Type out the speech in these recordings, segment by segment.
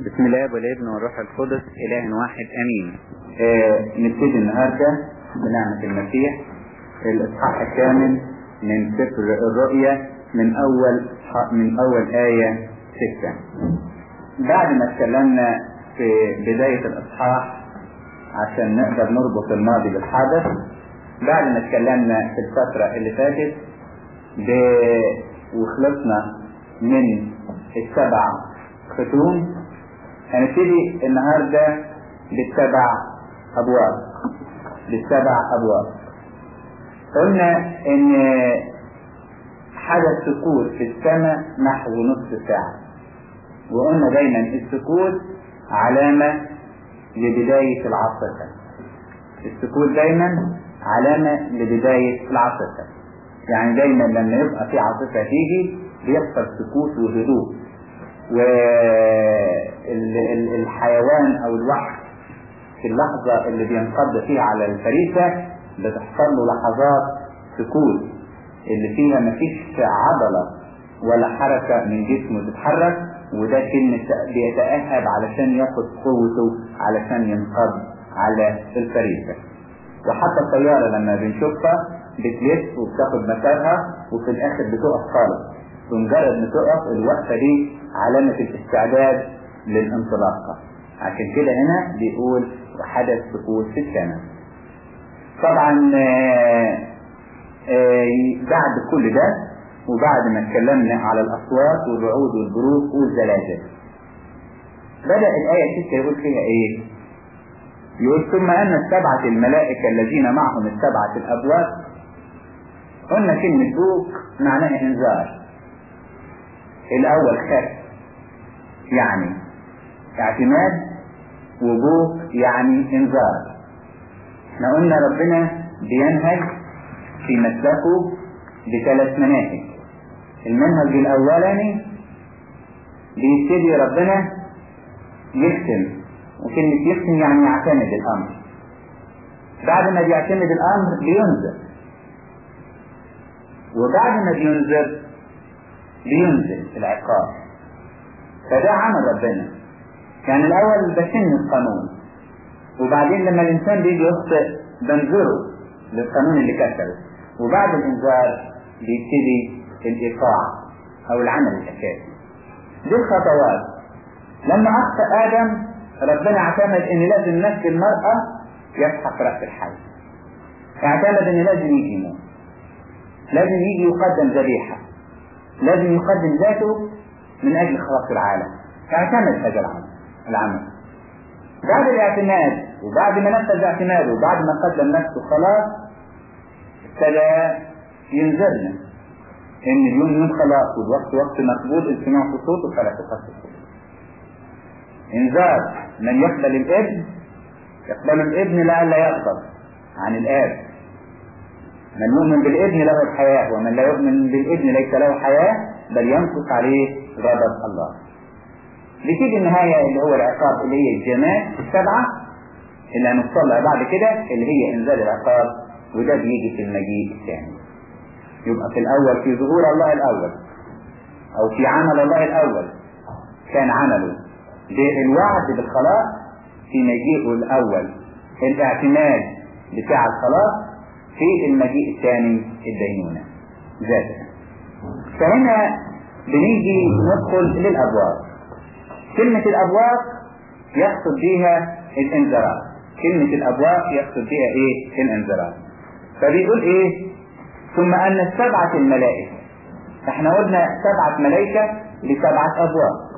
بسم الله والابن والروح القدس إله واحد أمين آه نبتدي النهاردة بنعمة المسيح الإصحاح الثامن من سفر الرؤيا من أول من أول آية ستة بعد ما اتكلمنا في بداية الإصحاح عشان نقدر نربط الماضي بالحاضر بعد ما اتكلمنا في الفترة اللي فاتت ب... وخلصنا من السبع ختوم هنبتدي النهاردة بالسبع أبواب بالسبع أبواب قلنا إن حدث سكوت في السماء نحو نصف ساعة وقلنا دايما السكوت علامة لبداية العاصفة السكوت دايما علامة لبداية العاصفة يعني دايما لما يبقى في عاصفة تيجي بيحصل سكوت وهدوء والحيوان او الوحش في اللحظة اللي بينقض فيها على الفريسة بتحصل له لحظات سكوت اللي فيها مفيش عضلة ولا حركة من جسمه تتحرك وده كلمة بيتأهب علشان ياخد قوته علشان ينقض على الفريسة وحتى الطيارة لما بنشوفها بتلف وبتاخد مسارها وفي الآخر بتقف خالص بمجرد ما تقف الوقفة دي علامة الاستعداد للانطلاقة عشان كده هنا بيقول وحدث سكوت في السماء طبعا آآ آآ بعد كل ده وبعد ما اتكلمنا على الأصوات والرعود والبروق والزلازل بدأ الآية 6 يقول فيها إيه؟ يقول ثم أن السبعة الملائكة الذين معهم السبعة الأبواب قلنا كلمة بوق معناها إنذار الأول خف يعني اعتماد وبوق يعني انذار احنا قلنا ربنا بينهج في مسلكه بثلاث مناهج المنهج الأولاني بيبتدي ربنا يختم وكلمة يختم يعني يعتمد الأمر بعد ما بيعتمد الأمر بينذر وبعد ما بينذر بينزل العقاب فده عمل ربنا كان يعني الأول بسن القانون وبعدين لما الإنسان بيجي يخطئ بنذره للقانون اللي كسره وبعد الإنذار بيبتدي الإيقاع أو العمل الأساسي دي الخطوات لما أخطأ آدم ربنا اعتمد إن لازم نفس المرأة يسحق رأس الحي اعتمد إن لازم يجي يموت لازم يجي يقدم ذبيحة لازم يقدم ذاته من أجل خلاص العالم اعتمد هذا العمل العمل بعد الاعتماد وبعد ما نفذ اعتماده وبعد ما قدم نفسه خلاص ابتدى ينذرنا ان اليوم يوم خلاص والوقت وقت مقبول ان سمعت صوته فلا تخفف انذار من يقبل الابن يقبل الابن لئلا يغضب عن الاب من يؤمن بالابن له الحياة ومن لا يؤمن بالابن ليس له حياة بل ينقص عليه غضب الله بتيجي النهاية اللي هو العقاب اللي هي الجماع السبعة اللي هنوصل لها بعد كده اللي هي انزال العقاب وده بيجي في المجيء الثاني يبقى في الأول في ظهور الله الأول أو في عمل الله الأول كان عمله بالوعد بالخلاص في مجيئه الأول الاعتماد بتاع الخلاص في المجيء الثاني الدينونة ذاتها فهنا بنيجي ندخل للأبواب كلمة الأبواب يقصد بها الانذارات كلمة الأبواب يقصد بها إيه الانذارات فبيقول إيه ثم أن السبعة الملائكة احنا قلنا سبعة ملائكة لسبعة أبواب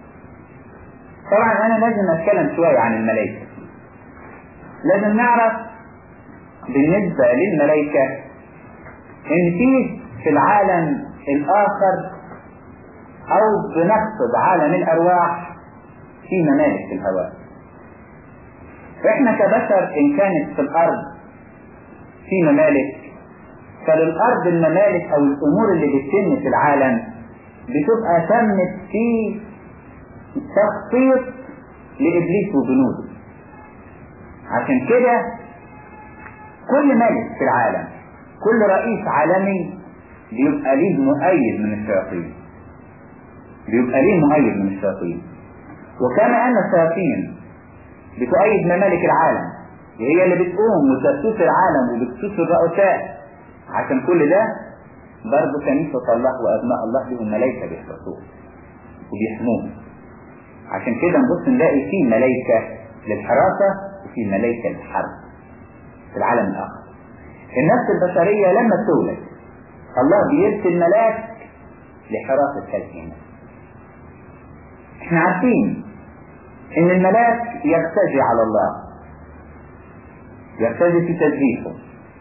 طبعا أنا لازم أتكلم شوية عن الملائكة لازم نعرف بالنسبة للملائكة إن فيه في العالم الآخر أو بنقصد عالم الأرواح في ممالك في الهواء إحنا كبشر إن كانت في الأرض في ممالك فللأرض الممالك أو الأمور اللي بتتم في العالم بتبقى تمت في تخطيط لإبليس وجنوده عشان كده كل ملك في العالم كل رئيس عالمي بيبقى ليه مؤيد من الشياطين بيبقى ليه مؤيد من الشياطين وكما أن الشياطين بتؤيد ممالك العالم وهي اللي بتقوم وتسوس العالم وبتسوس الرؤساء عشان كل ده برضه كنيسة الله وأبناء الله لهم ملائكة بيحرسوه وبيحموه عشان كده نبص نلاقي في ملائكة للحراسة وفي ملائكة للحرب في العالم الآخر النفس البشرية لما تولد الله بيرسل ملاك لحراسة هذه النفس احنا عارفين ان الملاك يرتجي على الله يرتجي في تسبيحه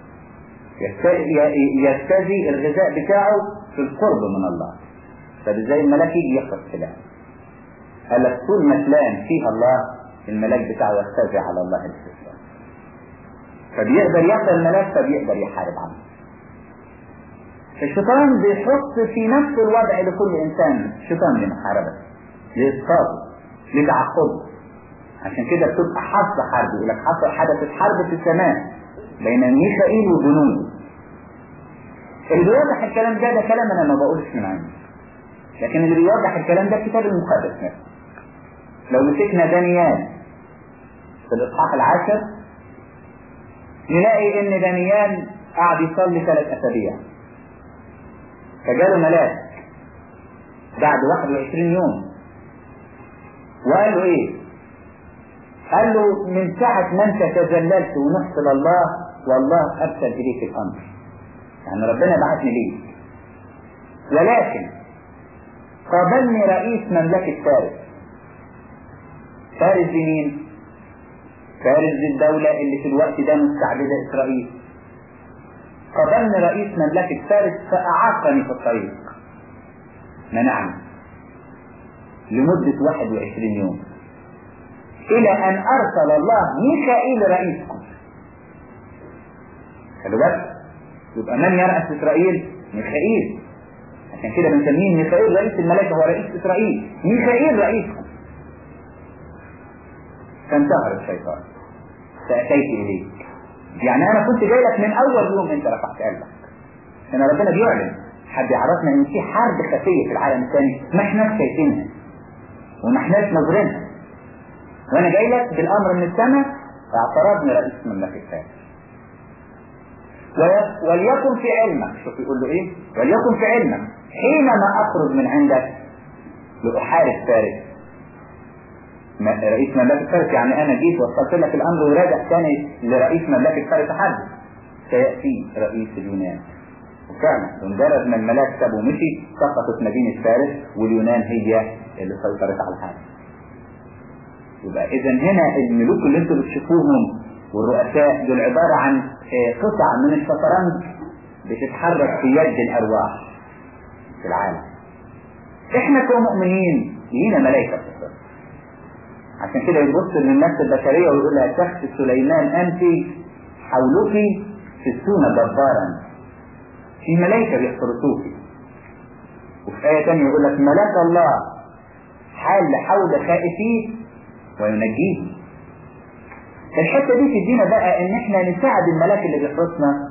يرتجي الغذاء بتاعه في القرب من الله طب ازاي الملاك يجي يحفظ فلان قال لك طول ما فلان فيها الله الملاك بتاعه يرتجي على الله الاستسلام فبيقدر ياخد الملاك فبيقدر يحارب عنه الشيطان بيحط في نفس الوضع لكل انسان شيطان لمحاربته لإسقاطه لتعقبه عشان كده بتبقى حرب حرب يقول لك حدثت حرب في السماء بين ميخائيل وجنوده اللي بيوضح الكلام ده ده كلام انا ما بقولش من عندي لكن اللي بيوضح الكلام ده الكتاب المقدس نفسه لو مسكنا دانيال في الاصحاح العاشر نلاقي ان دانيال قعد يصلي ثلاث اسابيع فجاله ملاك بعد 21 يوم وقال له ايه قال له من ساعة ما انت تذللت ونحت لله والله ارسل اليك الامر يعني ربنا بعثني ليك ولكن قابلني رئيس مملكة فارس فارس دي مين؟ فارس دي الدولة اللي في الوقت ده مستعبدة إسرائيل قابلني رئيس مملكة فارس فأعاقني في الطريق منعني لمدة 21 يوم إلى أن أرسل الله ميخائيل رئيسكم خلوا بالك يبقى من يرأس إسرائيل؟ ميخائيل عشان كده بنسميه ميخائيل رئيس الملائكة هو رئيس إسرائيل ميخائيل رئيسكم فانتهر الشيطان فأتيت إليك يعني أنا كنت جاي لك من أول يوم أنت رفعت قلبك أنا ربنا بيعلن حد يعرفنا إن في حرب خفية في العالم الثاني ما احناش شايفينها وما احناش ناظرينها وانا جاي لك بالامر من السماء اعترضني رئيس مملكه فارس وليكن في علمك شوف يقول له ايه وليكن في علمك حينما اخرج من عندك لاحارب فارس رئيس مملكة فارس يعني انا جيت وصلت لك الامر وراجع ثاني لرئيس مملكة فارس حد سيأتي رئيس اليونان وفعلا بمجرد ما الملاك سابه ومشي سقطت مدينة فارس واليونان هي اللي سيطرت على العالم يبقى اذا هنا الملوك اللي انتم بتشوفوهم والرؤساء دول عبارة عن قطع من الشطرنج بتتحرك في يد الارواح في العالم احنا كمؤمنين لينا ملائكة بتتصرف عشان كده يبص للنفس البشرية ويقول لها تخت سليمان انت حولك ستون جبارا في ملائكة بيحرسوك وفي آية تانية يقول لك ملاك الله حال حول خائفيه وينجيه الحتة دي تدينا بقى ان احنا نساعد الملاك اللي بيحرسنا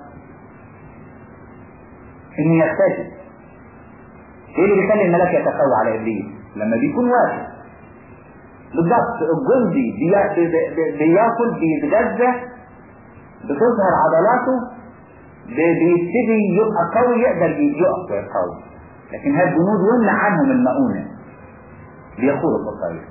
ان يرتجل ايه اللي بيخلي الملاك يتقوى على ابليس لما بيكون واحد بالضبط الجندي بياكل بيتغذى بتظهر عضلاته بيبتدي يبقى قوي يقدر يقف ويقوي لكن هالجنود يمنع عنهم المؤونة بيخوروا في الطريق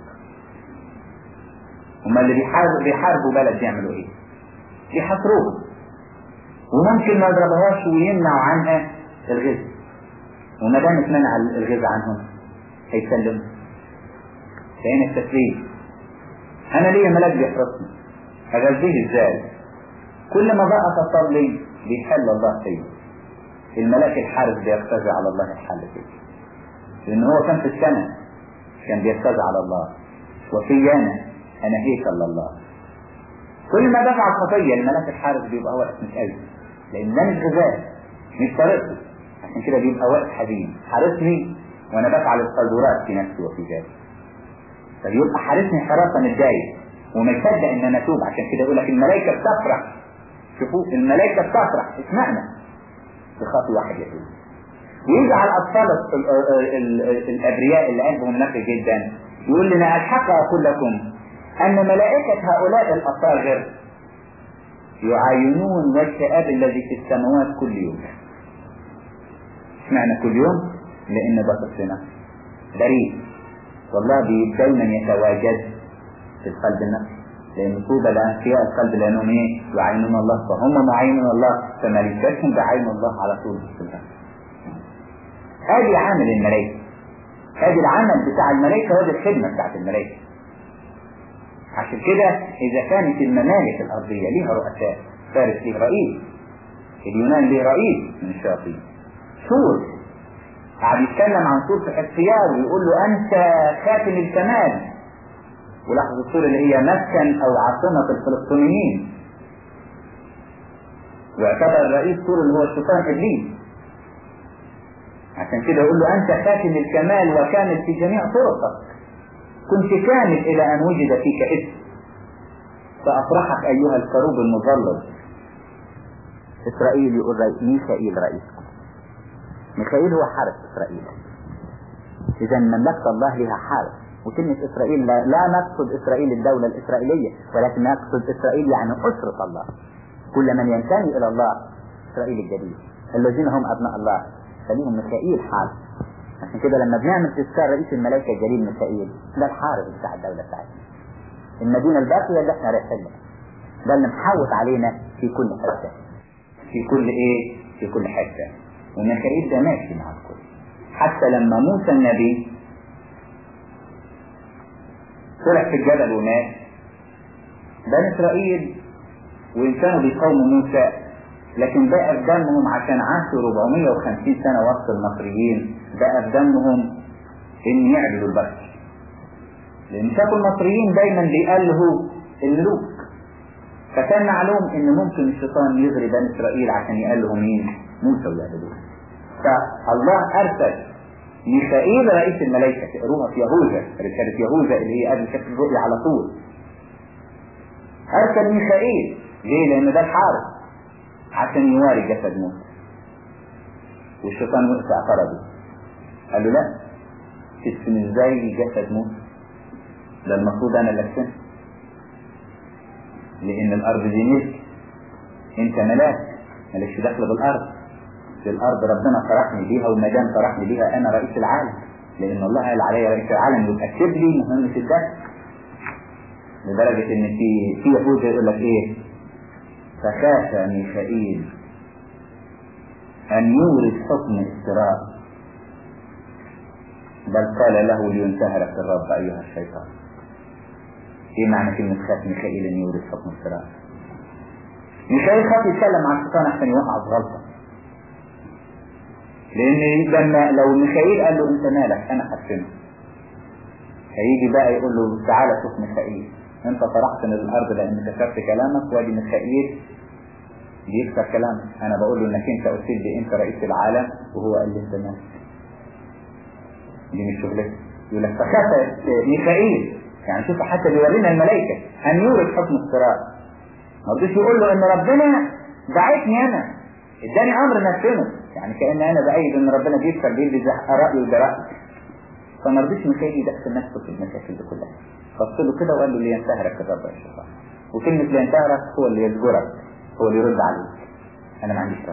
هما اللي بيحاربوا, بيحاربوا بلد يعملوا ايه يحصروها وممكن ما يضربوهاش ويمنعوا عنها الغذاء وما دام اتمنع الغذاء عنهم هيسلموا فين التسليم انا ليا ملاك بيحرسني اغذيه ازاي كل ما بقى اصلي بيحل الله فيا الملاك الحارس بيرتجع على الله الحل فيه لان هو كان في السنة كان بيرتجع على الله وفي انا انا هيكل لله كل ما دفع الخطية الملاك الحارس بيبقى واقف متأذي لان ده مش غذاء مش طريقته عشان كده بيبقى واقف حزين حارسني وانا بفعل القدرات في نفسي وفي ذاتي فبيبقى حارسني حراسة متضايق وما يصدق ان انا اتوب عشان كده يقول لك الملائكة بتفرح شوفوا الملائكة بتفرح اسمعنا بخطوة واحد يتوب ويجعل اطفال الابرياء اللي قلبهم نقي جدا يقول لنا الحق أقول لكم أن ملائكة هؤلاء الأصاغر يعاينون وجه أب الذي في السماوات كل يوم اشمعنى كل يوم؟ لأن ده لنا بريء والله دايما يتواجد في القلب النفسي لأن طوبى لأنفياء القلب لأنهم إيه؟ يعينون الله فهم معينون الله فملكتهم بعين الله على طول السلطان. هذه عامل الملائكة. هذه العمل بتاع الملائكة وهذه الخدمة بتاعت الملائكة. عشان كده إذا كانت الممالك الأرضية ليها رؤساء فارس ليه رئيس اليونان ليه رئيس من الشياطين سور قاعد يتكلم عن سور في حسيار ويقول له أنت خاتم الكمال ولاحظوا السور اللي هي مسكن أو عاصمة الفلسطينيين واعتبر الرئيس سور اللي هو الشيطان إبليس عشان كده يقول له أنت خاتم الكمال وكامل في جميع طرقك كنت كامل إلى أن وجد فيك اسم فأفرحك أيها الكروب المظلل إسرائيل يقول رئيس ميخائيل رئيسكم ميخائيل هو حارس إسرائيل إذا مملكة الله لها حارس وكلمة إسرائيل لا, لا نقصد إسرائيل الدولة الإسرائيلية ولكن نقصد إسرائيل يعني أسرة الله كل من ينتمي إلى الله إسرائيل الجديد الذين هم أبناء الله فليهم ميخائيل حارس عشان كده لما بنعمل تذكار رئيس الملائكة الجليل ميخائيل ده الحارس بتاع الدولة بتاعتنا المدينة الباقية اللي احنا رايحين لها ده اللي محوط علينا في كل حتة في كل ايه في كل حتة وميخائيل ده ماشي مع الكل حتى لما موسى النبي طلع في الجبل ومات بني اسرائيل وان كانوا بيقاوموا موسى لكن بقى في دمهم عشان عاشوا 450 سنة وسط المصريين بقى في دمهم ان يعبدوا البشر لان شافوا المصريين دايما بيألهوا الملوك فكان معلوم ان ممكن الشيطان يغري بني اسرائيل عشان يألهوا مين موسى ويعبدوه فالله ارسل ميخائيل رئيس الملائكة تقروها في يهوذا رسالة يهوذا اللي هي قبل شكل الرؤيا على طول أرسل ميخائيل ليه؟ لأن ده الحارس عشان يواري جسد موسى والشيطان وقف اعترضه قال له لا تدفن ازاي جسد موسى ده المفروض انا اللي ادفنه لان الارض دي ملك انت ملاك مالكش دخل بالارض في الارض ربنا فرحني بيها وما دام فرحني بيها انا رئيس العالم لان الله قال عليا رئيس العالم يبقى اكتب لي مهمة الدخل لدرجة ان في في يهود يقول لك ايه فخاف ميخائيل ان يورث حكم افتراء بل قال له لينتهرك الرب ايها الشيطان ايه معنى كلمة خاف ميخائيل ان يورث حكم افتراء ميخائيل خاف يتكلم مع الشيطان عشان يوقع في غلطة لان لما لو ميخائيل قال له انت مالك انا حسنه هيجي بقى يقول له تعالى شوف ميخائيل انت طرحت من الارض لان كسرت كلامك وادي ميخائيل بيكسر كلامك انا بقول له انك انت قلت لي انت رئيس العالم وهو قال لي انت مالك دي مش شغلتي يقول لك فخاف ميخائيل يعني شوف حتى بيورينا الملائكة ان يورث حكم الصراط ما رضيش يقول له ان ربنا دعيتني انا اداني امر نفذه يعني كان انا بايد ان ربنا بيكسر بيدي رأيي وده رأيي فما رضيش ميخائيل يدخل نفسه في المشاكل دي كلها فص له كده وقال له لينتهرك الرب يا الشيطان وكلمة لينتهرك هو اللي يزجرك هو اللي يرد عليك انا ما عنديش رد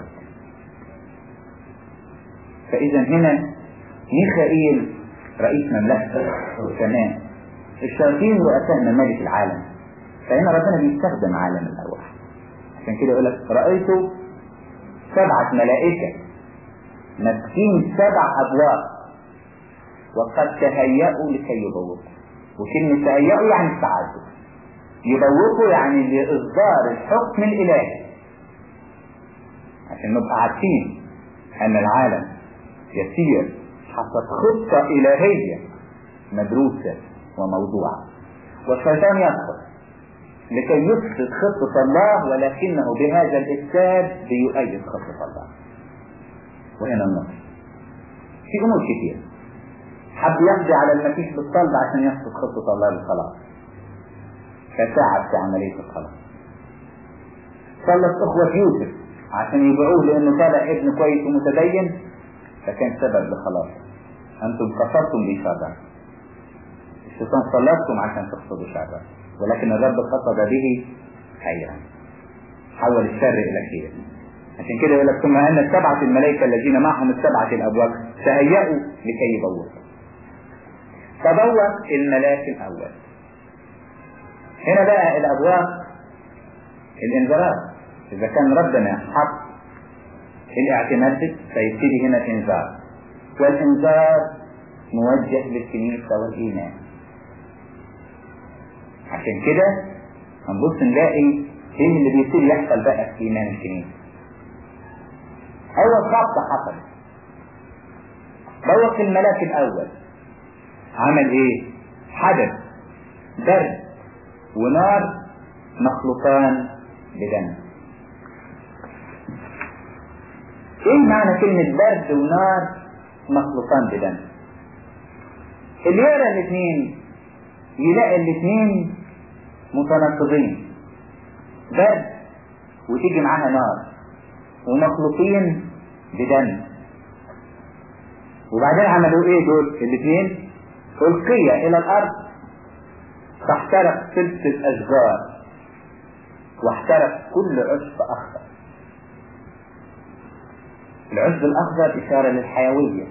فاذا هنا ميخائيل رئيس مملكة كمان الشياطين رؤساء ممالك العالم فهنا ربنا بيستخدم عالم الارواح عشان كده يقول لك رايت سبعة ملائكة ماسكين سبع ابواب وقد تهيأوا لكي يبوقوا وكلمة تهيأوا يعني التعدد يبوقوا يعني لإصدار الحكم الإلهي عشان نبقى عارفين أن العالم يسير حسب خطة إلهية مدروسة وموضوعة والشيطان يدخل لكي يفسد خطة الله ولكنه بهذا الإفساد بيؤيد خطة الله وهنا النص في أمور كثيرة حب يقضي على المسيح بالصلب عشان يفسد خطة الله للخلاص فساعد في عملية الخلاص صلت إخوة يوسف عشان يبيعوه لأنه طلع ابن كويس ومتدين فكان سبب لخلاصه أنتم كفرتم بي شرا الشيطان صلبكم عشان تقصدوا شرا ولكن الرب قصد به خيرا حول الشر الى خير عشان كده يقول لك ثم ان السبعه الملائكه الذين معهم السبعه الابواب تهيأوا لكي يبوقوا فبوق الملاك الاول هنا بقى الابواب الانذارات اذا كان ربنا حط الاعتماد فيبتدي هنا الانذار والانذار موجه للكنيسه والايمان عشان كده هنبص نلاقي ايه اللي بيبتدي يحصل بقى في ايمان الكنيسه اول خبطه حصلت بوق الملاك الاول عمل ايه حدث برد ونار مخلوطان بدم ايه معنى كلمة برد ونار مخلوطان بدم اللي يقرا الاثنين يلاقي الاثنين متناقضين برد وتيجي معاها نار ومخلوطين بدم وبعدين عملوا ايه دول الاثنين القي الى الارض فاحترق ثلث الاشجار واحترق كل عشب اخضر العشب الاخضر اشاره للحيويه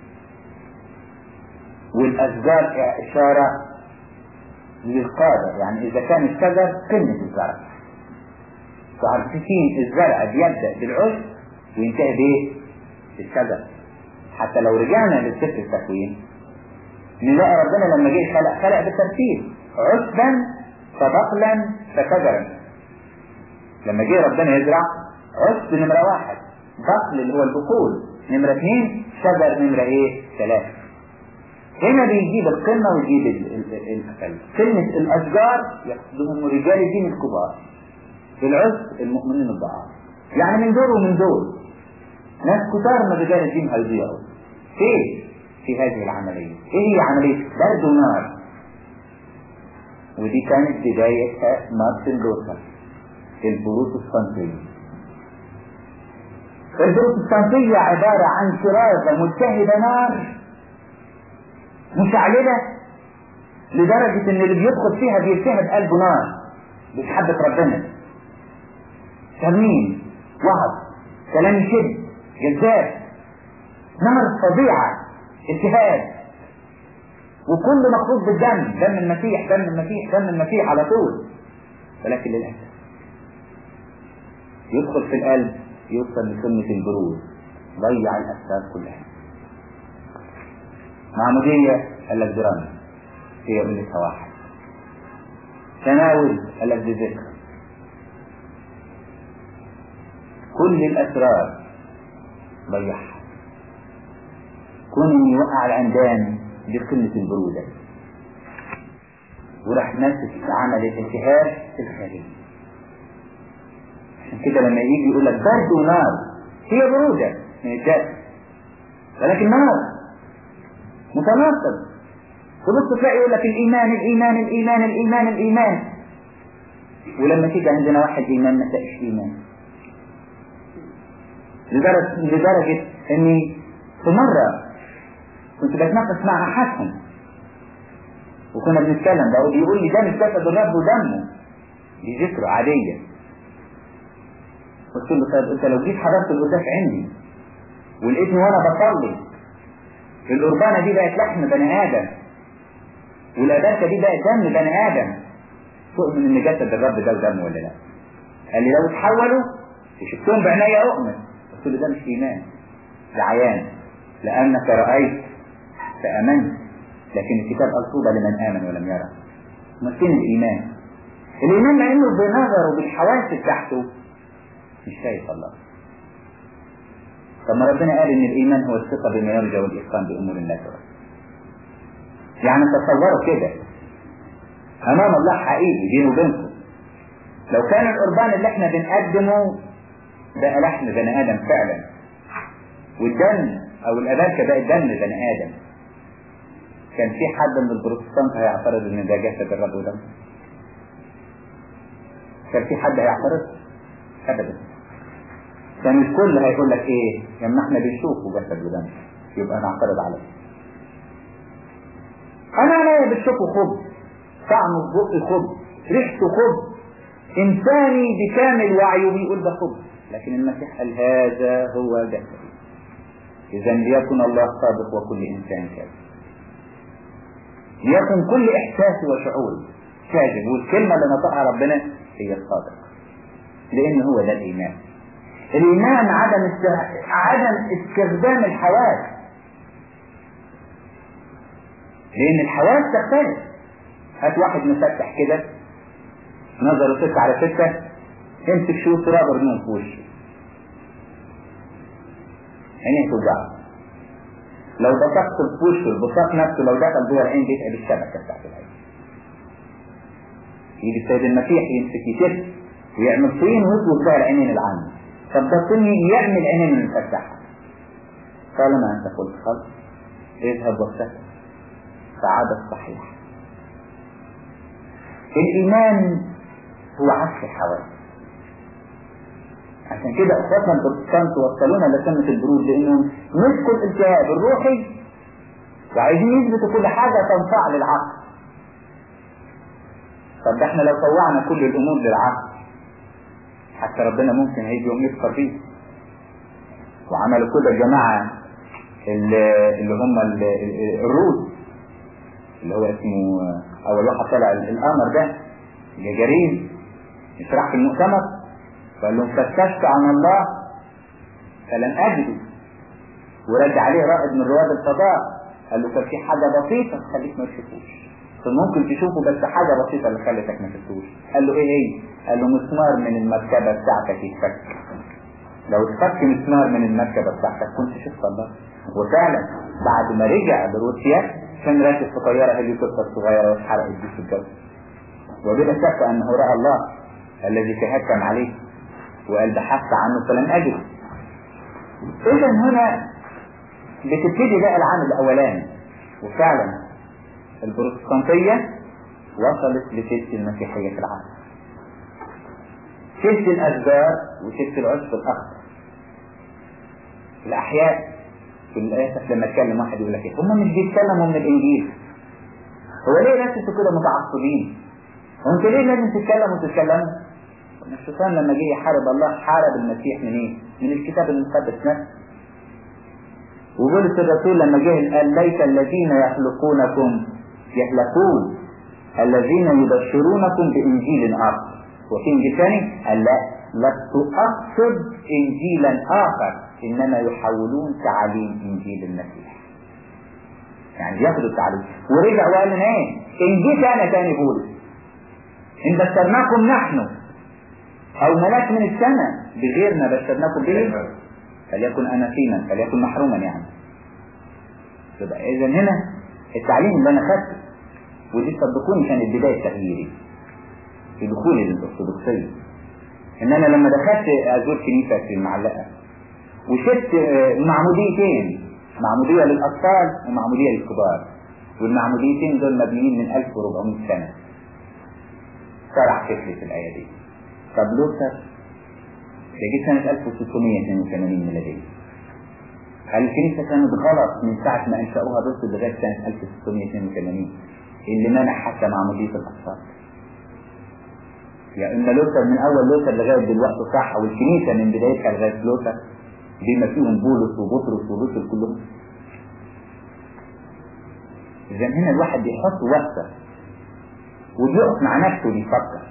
والاشجار اشاره للقادر يعني اذا كان الشجر قمه الزرع فعارفين الزرع بيبدا بالعشب وينتهي بايه؟ بالشجر حتى لو رجعنا للسفر التكوين نلاقي ربنا لما جه خلق خلق بالترتيب عشبا فبقلا فشجرا لما جه ربنا يزرع عشب نمرة واحد بقل اللي هو البقول نمرة اثنين شجر نمرة ايه ثلاثة هنا بيجيب القمة ويجيب الأقل كلمة الأشجار يقصدهم رجال الدين الكبار العشب المؤمنين الضعاف يعني من دول ومن دول ناس كتار من رجال الدين هيضيعوا فين في هذه العملية ايه هي عملية برد ونار ودي كانت بدايتها مارتن لوثر البروتستانتية البروتستانتية عبارة عن شرازة ملتهبة نار مشعللة لدرجة ان اللي بيدخل فيها بيلتهب قلبه نار بتحبة ربنا ترميم وعظ كلام يشد جذاب نار فظيعة التهاب وكل مخلوط بالدم دم المسيح دم المسيح دم المسيح على طول ولكن للأسف يدخل في القلب يوصل لسنة البرود ضيع الأسباب كلها معمودية قال لك درام هي قلتها واحد تناول قال لك بذكر كل الأسرار ضيعها كون ان يوقع العمدان بقمة البرودة وراح ماسك عمل الالتهاب في الخارج عشان كده لما يجي يقول لك برد ونار هي برودة من الجسد ولكن نار متناقض تبص تلاقي يقول لك الايمان الايمان الايمان الايمان الايمان ولما تيجي عندنا واحد ايمان ما تلاقيش ايمان لدرجة لدرجة اني في مرة كنت بتناقش مع احدهم وكنا بنتكلم ده بيقول لي ده مش جسد الرب ودمه دي ذكرى عادية قلت له طيب انت لو جيت حضرت القداس عندي ولقيتني وانا بصلي القربانة دي بقت لحم بني ادم والأداكة دي بقت دم بني ادم تؤمن ان جسد الرب ده ودمه ولا لا قال لي لو اتحولوا وشفتهم بعينيا اؤمن قلت له ده مش ايمان ده عيان لانك رايت فامنت لكن الكتاب قال طوبى لمن امن ولم يرى ما فين الايمان الايمان لانه بنظره بالحواس بتاعته مش شايف الله طب ما ربنا قال ان الايمان هو الثقه بما يرجى والاتقان بامور الله تعالى يعني تصوروا كده امام الله حقيقي بيني وبينكم لو كان القربان اللي احنا بنقدمه بقى لحم بني ادم فعلا والدم او الاباكه بقت دم بني ادم كان في حد من البروتستانت هيعترض ان ده جسد الرب ودم كان في حد هيعترض ابدا كان الكل هيقول لك ايه لما احنا بنشوفه جسد ودم يبقى نعترض عليه انا عينيا بتشوفه خبز طعمه في بقي خبز ريحته خبز انساني بكامل وعيه بيقول ده خبز لكن المسيح قال هذا هو جسدي اذا ليكن الله صادق وكل انسان كاذب ليكن كل احساسي وشعوري كاذب والكلمه اللي نطقها ربنا هي الصادق لان هو ده الايمان الايمان عدم است... عدم استخدام الحواس لان الحواس تختلف هات واحد مفتح كده نظره ستة على ستة امسك شو تراب ارميهم في وشه عينيه توجعه لو بصقت في وشه البصاق نفسه لو دخل جوه العين بيتعب الشبكه بتاعت العين يجي السيد المسيح يمسك يشد ويعمل طين ويطلق بقى العينين العامة طب ده طين يعمل عينين المفتحة طالما انت قلت خلاص اذهب وافتح سعادة الصحيح الإيمان هو عكس الحواس عشان كده اخواتنا البروتستانت وصلونا لسنة البرود لانهم مسكوا الالتهاب الروحي وعايزين يثبتوا كل حاجة تنفع للعقل طب ده احنا لو طوعنا كل الامور للعقل حتى ربنا ممكن هيجي يوم يفكر فيه وعملوا كده الجماعة اللي, اللي هم الروس اللي هو اسمه اول واحد طلع القمر ده جاجارين يشرح في المؤتمر فقال لهم فتشت عن الله فلم اجده ورد عليه رائد من رواد الفضاء قال له كان في حاجه بسيطه تخليك ما تشوفوش ممكن تشوفه بس حاجه بسيطه اللي خلتك ما تشوفوش قال له ايه هي؟ قال له مسمار من المركبه بتاعتك يتفك لو اتفك مسمار من المركبه بتاعتك كنت شفت الله وفعلا بعد ما رجع لروسيا كان راكب في طياره هليكوبتر صغيره واتحرقت بيه في الجو وبلا شك انه راى الله الذي تهكم عليه وقال بحثت عنه فلم اجده اذا هنا بتبتدي بقى العام الاولاني وفعلا البروتستانتية وصلت لتلك المسيحية في العالم تلك الأشجار وتلك العشب الأخضر الأحياء في الآسف لما اتكلم واحد يقول لك ايه هم مش بيتكلموا من الإنجيل هو ليه ناس انتوا كده متعصبين؟ هو انتوا ليه لازم تتكلموا وتتكلموا؟ الشيطان لما جه يحارب الله حارب المسيح من ايه؟ من الكتاب المقدس نفسه وبولس الرسول لما جه قال ليس الذين يخلقونكم يهلكون الذين يبشرونكم بإنجيل آخر وفي إنجيل ثاني قال لا لست أقصد إنجيلا آخر إنما يحولون تعاليم إنجيل المسيح يعني بياخدوا التعليم ورجع وقال لنا ايه إن جيت أنا تاني بولس إن بشرناكم نحن أو ملاك من السماء بغير ما بشرناكم به فليكن أناثيما فليكن محروما يعني يبقى إذا هنا التعليم اللي أنا خدته ودي صدقوني كانت بداية تغييري في دخولي للأرثوذكسية إن أنا لما دخلت أزور كنيسة في المعلقة وشفت معموديتين معمودية للأطفال ومعمودية للكبار والمعموديتين دول مبنيين من 1400 سنة شرح فكرة في الآية دي طب لوثر ده جه سنة 1682 ميلادية الكنيسة كانت غلط من ساعة ما أنشأوها بس لغاية سنة 1682 اللي منع حتى معمودية الأطفال يعني إن لوثر من أول لوثر لغاية دلوقتي صح والكنيسة من بدايتها لغاية لوثر بما فيهم بولس وبطرس ورسل كلهم إذا هنا الواحد بيحط وقته وبيقف مع نفسه بيفكر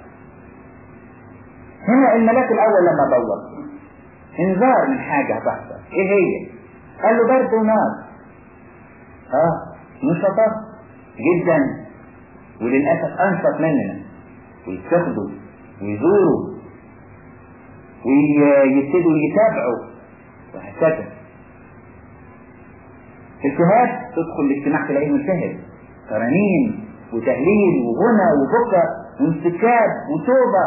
هنا الملاك الأول لما دور انذار من حاجة هتحصل إيه هي؟ قال له برد ونار اه نشطات جدا وللأسف أنشط مننا ويتخذوا ويزوروا ويبتدوا يتابعوا وهكذا الشهاد تدخل الاجتماع تلاقيه مشاهد ترانيم وتهليل وغنى وبكى وانسكاب وتوبة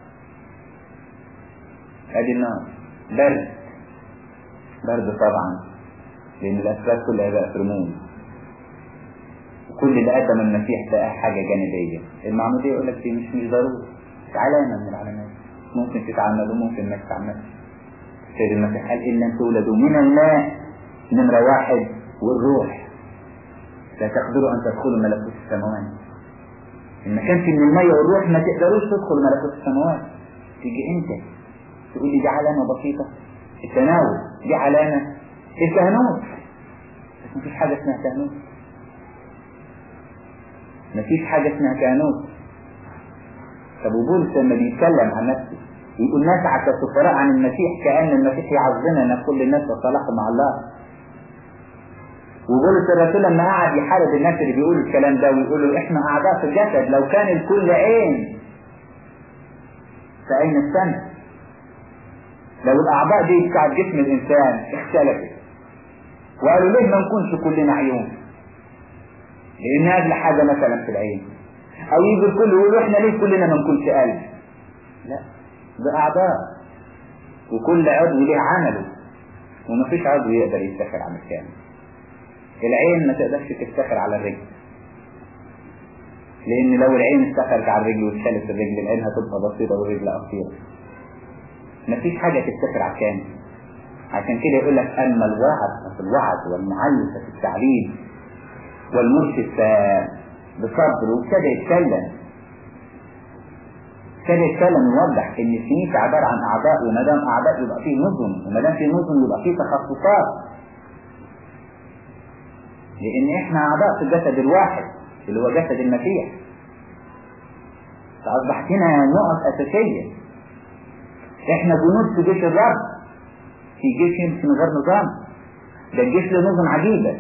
ادي النار برد برد طبعا لان الاسباب كلها بقى في رموز وكل اللي قدم المسيح ده حاجه جانبيه المعموديه يقول لك دي مش مش ضروري علامه من العلامات ممكن تتعمل وممكن ما تتعملش سيد المسيح قال ان لم تولدوا من الماء نمره واحد والروح لا تقدروا أن تدخلوا ملكوت السماوات إن ما كانش من المية والروح ما تقدروش تدخلوا ملكوت السماوات تيجي أنت تقول لي دي علامة بسيطة التناول دي علامة الكهنوت بس مفيش حاجة اسمها كهنوت مفيش حاجة اسمها كهنوت طب وبولس لما بيتكلم عن نفسه يقول نسعى كسفراء عن المسيح كأن المسيح يعظنا ان كل الناس وصالحوا مع الله وبولس الرسول لما قعد يحارب الناس اللي بيقولوا الكلام ده ويقولوا احنا اعضاء في الجسد لو كان الكل عين فأين السمع؟ لو الأعضاء دي بتاعت جسم الإنسان اختلفت وقالوا ليه ما نكونش كلنا عيون؟ لأن أجل حاجة مثلا في العين أو يجي الكل يقولوا احنا ليه كلنا ما نكونش قلب؟ لا ده أعضاء وكل عضو ليه عمله ومفيش عضو يقدر يفتخر عن الثاني العين ما تقدرش تفتخر على الرجل لأن لو العين افتخرت على الرجل واتشالت الرجل العين هتبقى بسيطة والرجل قصيرة مفيش حاجة تفتخر على الثاني عشان كده يقول لك أما الواعظ ففي الوعظ والمعلم ففي التعليم والمرشد بصبر وابتدى يتكلم ابتدى يتكلم يوضح ان الكنيسه عباره عن اعضاء وما دام اعضاء يبقى فيه نظم وما دام فيه نظم يبقى فيه تخصصات لان احنا اعضاء في الجسد الواحد اللي هو جسد المسيح فاصبحت هنا نقط اساسيه احنا جنود في جيش الرب في جيش يمشي من غير نظام ده الجيش له نظم عجيبه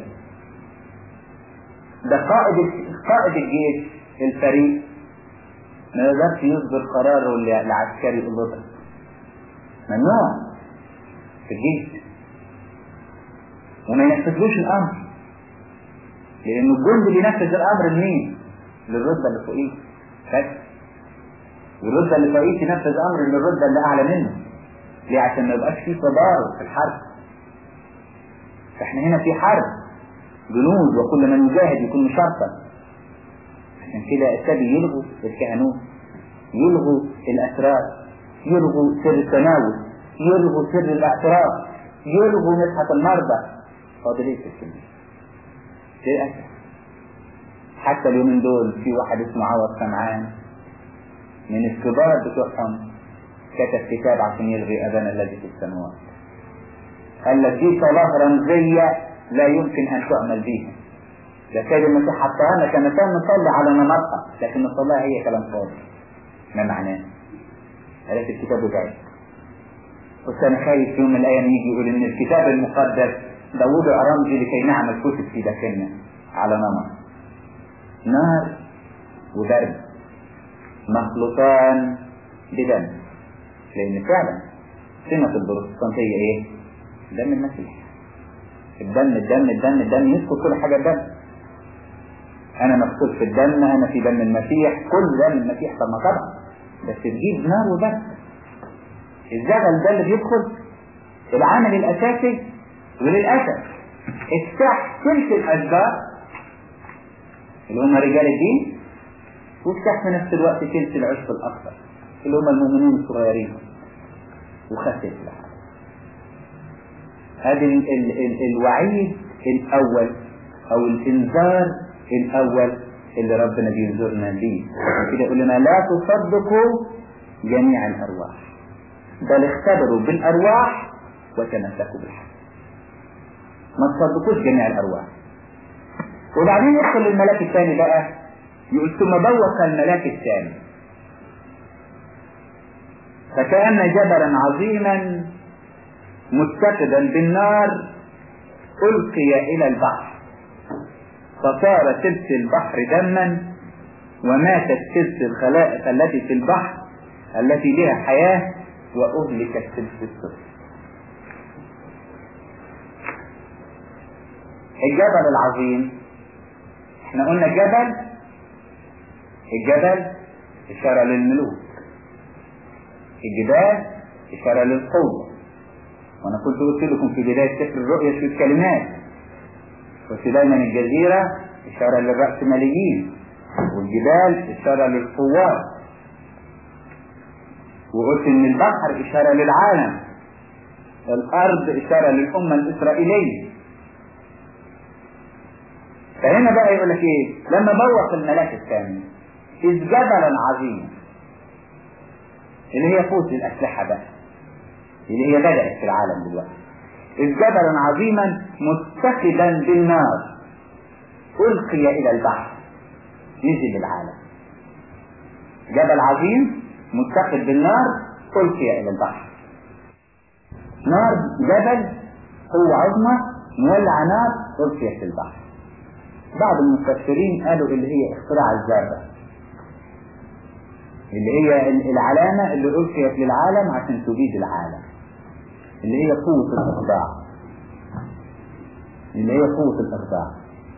ده قائد قائد الجيش الفريق ما يقدرش يصدر قراره لعسكري يقول له ممنوع في الجيش وما ينفذلوش الامر لان الجندي بينفذ الامر لمين؟ للرتبه اللي فوقيه بس والرتبه اللي فوقيه تنفذ امر للرتبه اللي اعلى منه ليه عشان ما يبقاش في تضارب في الحرب فاحنا هنا في حرب جنود وكل من يجاهد يكون مشرفا عشان كده السبي يلغوا الكهنوت يلغوا الأسرار يلغوا سر التناول يلغوا سر الاعتراف يلغوا مسحة المرضى فاضل ايه في الكلمة للأسف حتى اليومين دول في واحد اسمه عوض سمعان من الكبار بتوعهم كتب كتاب عشان يلغي أبانا الذي في السماوات قال لك دي صلاة رمزية لا يمكن أن تعمل بها ده كان المسيح حطها لنا كمثال نصلي على نمطها لكن نصليها هي كلام فاضي ما معناه قالت الكتاب وجعت قلت انا خايف يوم من الايام يجي يقول ان الكتاب المقدس ده وضع رمزي لكي نعمل كتب في داخلنا على نمط نار ودرب مخلوطان بدم لان فعلا سمة البروتستانتية ايه؟ دم المسيح الدم الدم الدم الدم يسكت كل حاجة الدم انا مقصود في الدم انا في دم المسيح كل دم المسيح طب ما طبعا بس تجيب نار وبس الزغل ده اللي بيدخل العامل الاساسي وللاسف افتح تلك الاشباه اللي هم رجال الدين وافتح في نفس الوقت تلك العشق الاكثر اللي هم المؤمنين الصغيرين وخفف لها هذا ال ال ال الوعيد الاول او الانذار الاول اللي ربنا بينذرنا بيه كده يقول لنا لا تصدقوا جميع الارواح بل اختبروا بالارواح وتمسكوا بالحق ما تصدقوش جميع الارواح وبعدين يدخل الملاك الثاني بقى يقول ثم بوق الملاك الثاني فكأن جبلا عظيما متقدا بالنار ألقي إلى البحر فصار تلك البحر دما وماتت تلك الخلائق التي في البحر التي بها حياة وأهلكت تلك الصفر الجبل العظيم احنا قلنا جبل الجبل إشارة للملوك الجبال إشارة للقوة وأنا كنت قلت لكم في بداية سفر الرؤيا شوية كلمات قلت دايما الجزيرة إشارة للرأسماليين والجبال إشارة للقوات وقلت إن البحر إشارة للعالم الأرض إشارة للأمة الإسرائيلية فهنا بقى يقول لك ايه لما بوق الملاك الثاني إذ جبلا عظيما اللي هي فوز الأسلحة بقى اللي هي بدأت في العالم دلوقتي إذ جبلا عظيما متخذا بالنار ألقي إلى البحر نزل العالم جبل عظيم متخذ بالنار ألقي إلى البحر نار جبل قوة عظمى مولع نار ألقيت في البحر بعض المفسرين قالوا اللي هي اختراع الذرة اللي هي العلامة اللي ألقيت للعالم عشان تبيد العالم اللي هي قوة الإخضاع اللي هي قوة الإخضاع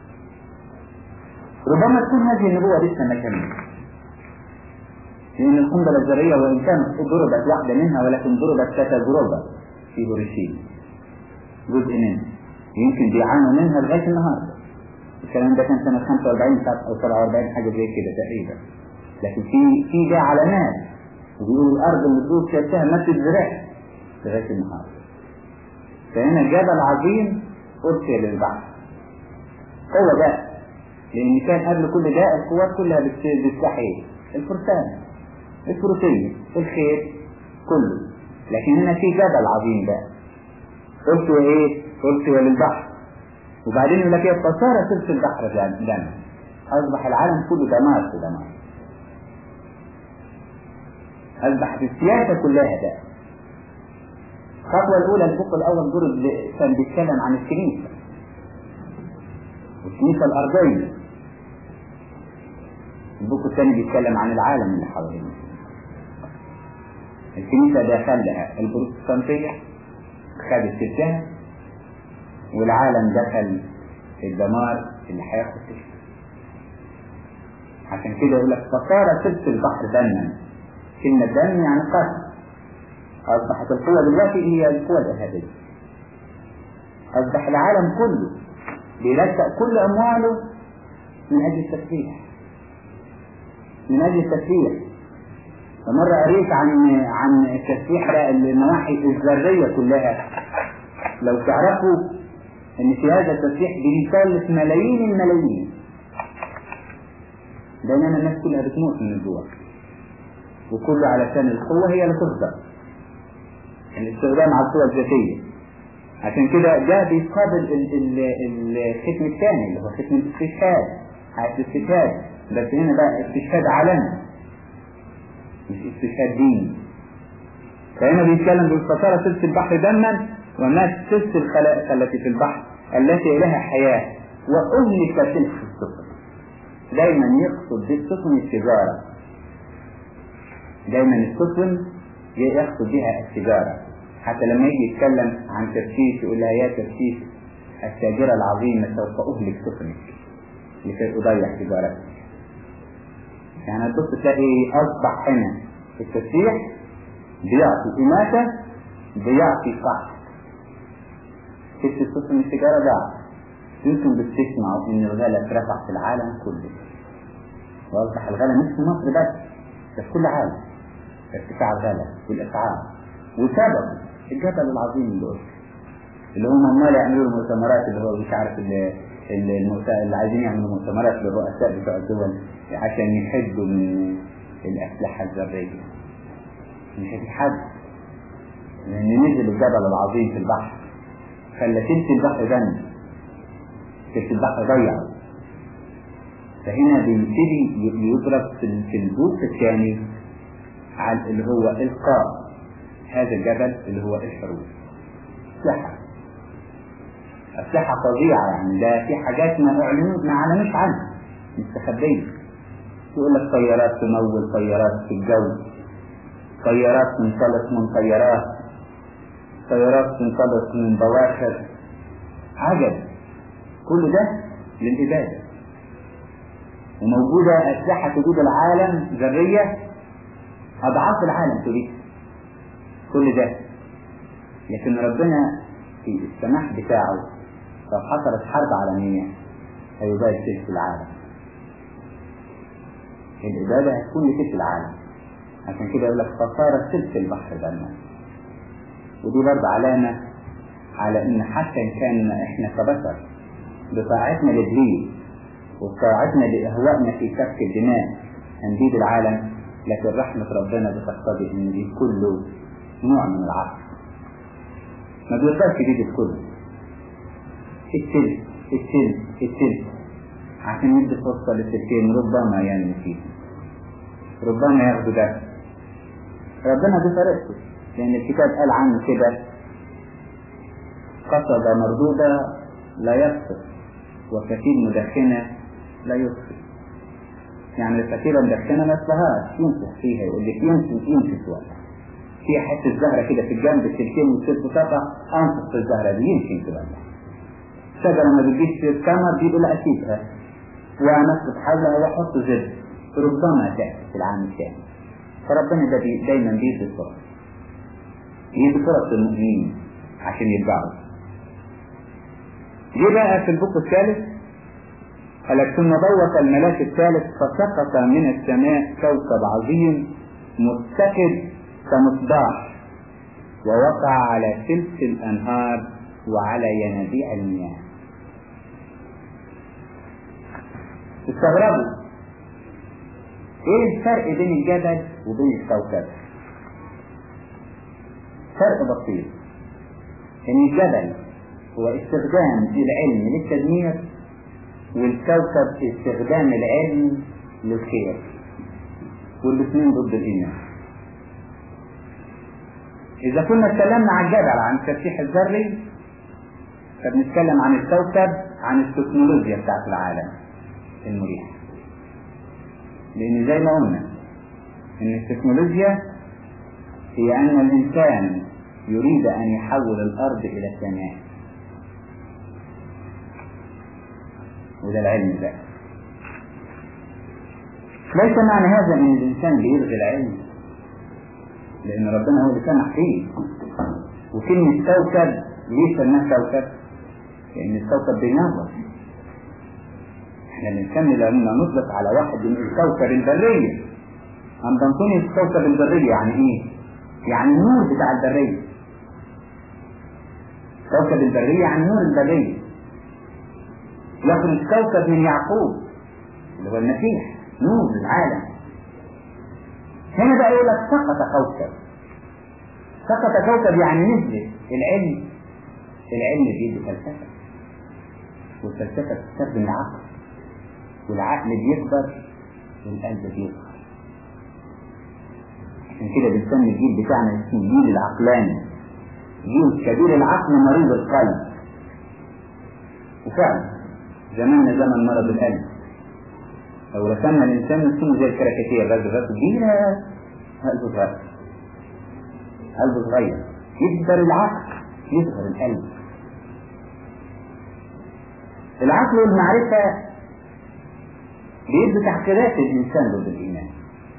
ربما تكون هذه النبوة لسه ما كملت لأن القنبلة الذرية وإن كانت ضربت واحدة منها ولكن ضربت كتجربة في هيروشيما جزء منها يمكن بيعانوا منها لغاية النهاردة الكلام ده كان سنة 45 أو 47 حاجة زي كده تقريبا لكن في في ده علامات وبيقولوا الأرض اللي تدوب فيها ما تتزرعش لغاية النهاردة فهنا جبل عظيم أرسل للبحر هو ده لأن كان قبل كل ده القوات كلها بتستحي الفرسان الفروسية الخير كله لكن هنا في جبل عظيم بقى أرسل إيه؟ أرسل للبحر وبعدين يقول لك ايه فصار ثلث البحر دم أصبح العالم كله دمار في دمار أصبحت السياسة كلها ده الخطوة الأولى البوق الأول ضرب كان بيتكلم عن الكنيسة الكنيسة الأرضية البوق الثاني بيتكلم عن العالم اللي حوالينا الكنيسة دخلها البروتستانتية خدت سلكها والعالم دخل الدمار اللي هياخد فيه عشان كده يقول لك فصار ثلث البحر دما كلمة دم يعني قتل أصبحت القوة دلوقتي هي القوة الإرهابية أصبح العالم كله بيلجأ كل أمواله من أجل التسليح من أجل التسليح فمرة قريت عن عن التسليح ده النواحي الذرية كلها لو تعرفوا ان في هذا التسليح بيكلف ملايين الملايين بينما الناس كلها بتموت من الجوع وكله علشان القوة هي اللي تفضل الاستخدام على القوة الذاتية عشان كده ده بيقابل الختم الثاني اللي هو ختم الاستشهاد عايز الاستشهاد بس هنا بقى استشهاد عالمي مش استشهاد ديني فهنا بيتكلم بالفصارة ثلث البحر دما ومات ثلث الخلائق التي في البحر التي لها حياة وأهلك تلك السفن دايما يقصد بالسفن التجارة دايما السفن يقصد بها التجارة حتى لما يجي يتكلم عن تفتيش يقول لها يا تفتيش التاجرة العظيمة سوف أهلك سفنك لكي أضيع تجارتك يعني تبص تلاقي أصبح هنا التفتيح بيعطي إماتة بيعطي قحط ست سفن التجارة ضاعت يمكن بتسمعوا إن الغلا اترفع في العالم كله وأصبح الغلا مش في مصر بس ده في كل عالم ارتفاع الغلا والأسعار وسبب الجبل العظيم اللي قلت اللي هم عمال يعملوا المؤتمرات اللي هو مش عارف اللي اللي عايزين يعملوا مؤتمرات للرؤساء بتوع الدول عشان يحدوا من الأسلحة الذرية مش هتتحد لأن نزل الجبل العظيم في البحر خلى تلت البحر دم تلت البحر ضيع فهنا بيبتدي يضرب في البوق الثاني على اللي هو إلقاء هذا الجبل اللي هو الحروب أسلحة أسلحة فظيعة يعني ده في حاجات ما أعلنوش ما أعلنوش عنها مستخبية يقول لك طيارات تمول طيارات في الجو طيارات تنطلق من طيارات طيارات تنطلق من بواخر عجب كل ده للإبادة وموجودة أسلحة وجود العالم ذرية أضعاف العالم تريد كل ده لكن ربنا في السماح بتاعه لو حصلت حرب عالمية هيبقى في العالم الإبادة هتكون لكل العالم عشان كده يقول لك فصار سلك البحر دما ودي برضه علامة على إن حتى إن كان إحنا كبشر بطاعتنا لإبليس وبطاعتنا لإهوائنا في سفك الدماء هنبيد العالم لكن رحمة ربنا بتقتضي إن دي كله نوع من العقل ما بيقدرش يبيد الكل التلت التلت التلت عشان يدي فرصة للتلتين ربما ينمو فيه ربما ياخدوا ده ربنا بطريقته لأن الكتاب قال عنه كده قصد مردودة لا يقصد وكثير مدخنة لا يطفئ يعني الكثيرة مدخنة ما يصلهاش يمسح فيها يقول لك يمسح يمسح ولا في حتة زهرة كده في الجنب السلكين والست قطع أنفق في الزهرة دي يمكن تبلع شجرة ما بتجيش في الكامر دي يقول لا أسيبها وأمسك حولها وأحط زر ربما تأتي في العام الثاني فربنا ده بي دايما بيدي فرص يدي فرص للمؤمنين عشان يتبعوا جه بقى في البوك الثالث قال ثم ضوط الملاك الثالث فسقط من السماء كوكب عظيم متخذ كمصباح ووقع على سلس الأنهار وعلى ينابيع المياه استغربوا ايه الفرق بين الجبل وبين الكوكب فرق بسيط ان الجبل هو استخدام العلم للتدمير والكوكب استخدام العلم للخير والاثنين ضد الايمان اذا كنا اتكلمنا عن الجبل عن التفتيح الذري فبنتكلم عن الكوكب عن التكنولوجيا بتاعت العالم المريح لان زي ما قلنا ان التكنولوجيا هي ان الانسان يريد ان يحول الارض الى السماء وده العلم ده ليس معنى هذا ان الانسان بيلغي العلم لان ربنا هو اللي سمح فيه وكلمة كوكب ليه سماه كوكب؟ لان الكوكب بينور احنا بنسمي لما نطلق على واحد من الكوكب البرية عند انطونيوس الكوكب البرية يعني ايه؟ يعني النور بتاع البرية كوكب البرية يعني نور البرية يخرج كوكب من يعقوب اللي هو المسيح نور العالم هنا بقى يقول لك سقط كوكب سقط كوكب يعني نزل العلم العلم بيدي فلسفة والفلسفة بتستخدم العقل والعقل بيكبر والقلب بيكبر عشان كده بنسمي الجيل بتاعنا اسمه الجيل العقلاني جيل كبير العقل مريض القلب وفعلا زماننا زمن مرض القلب لو رسمنا الانسان نرسمه زي الكراكاتيه بس بس كبيره قلبه صغير قلبه صغير يكبر العقل يصغر القلب العقل والمعرفة بيدوا تحقيقات الإنسان ضد الإيمان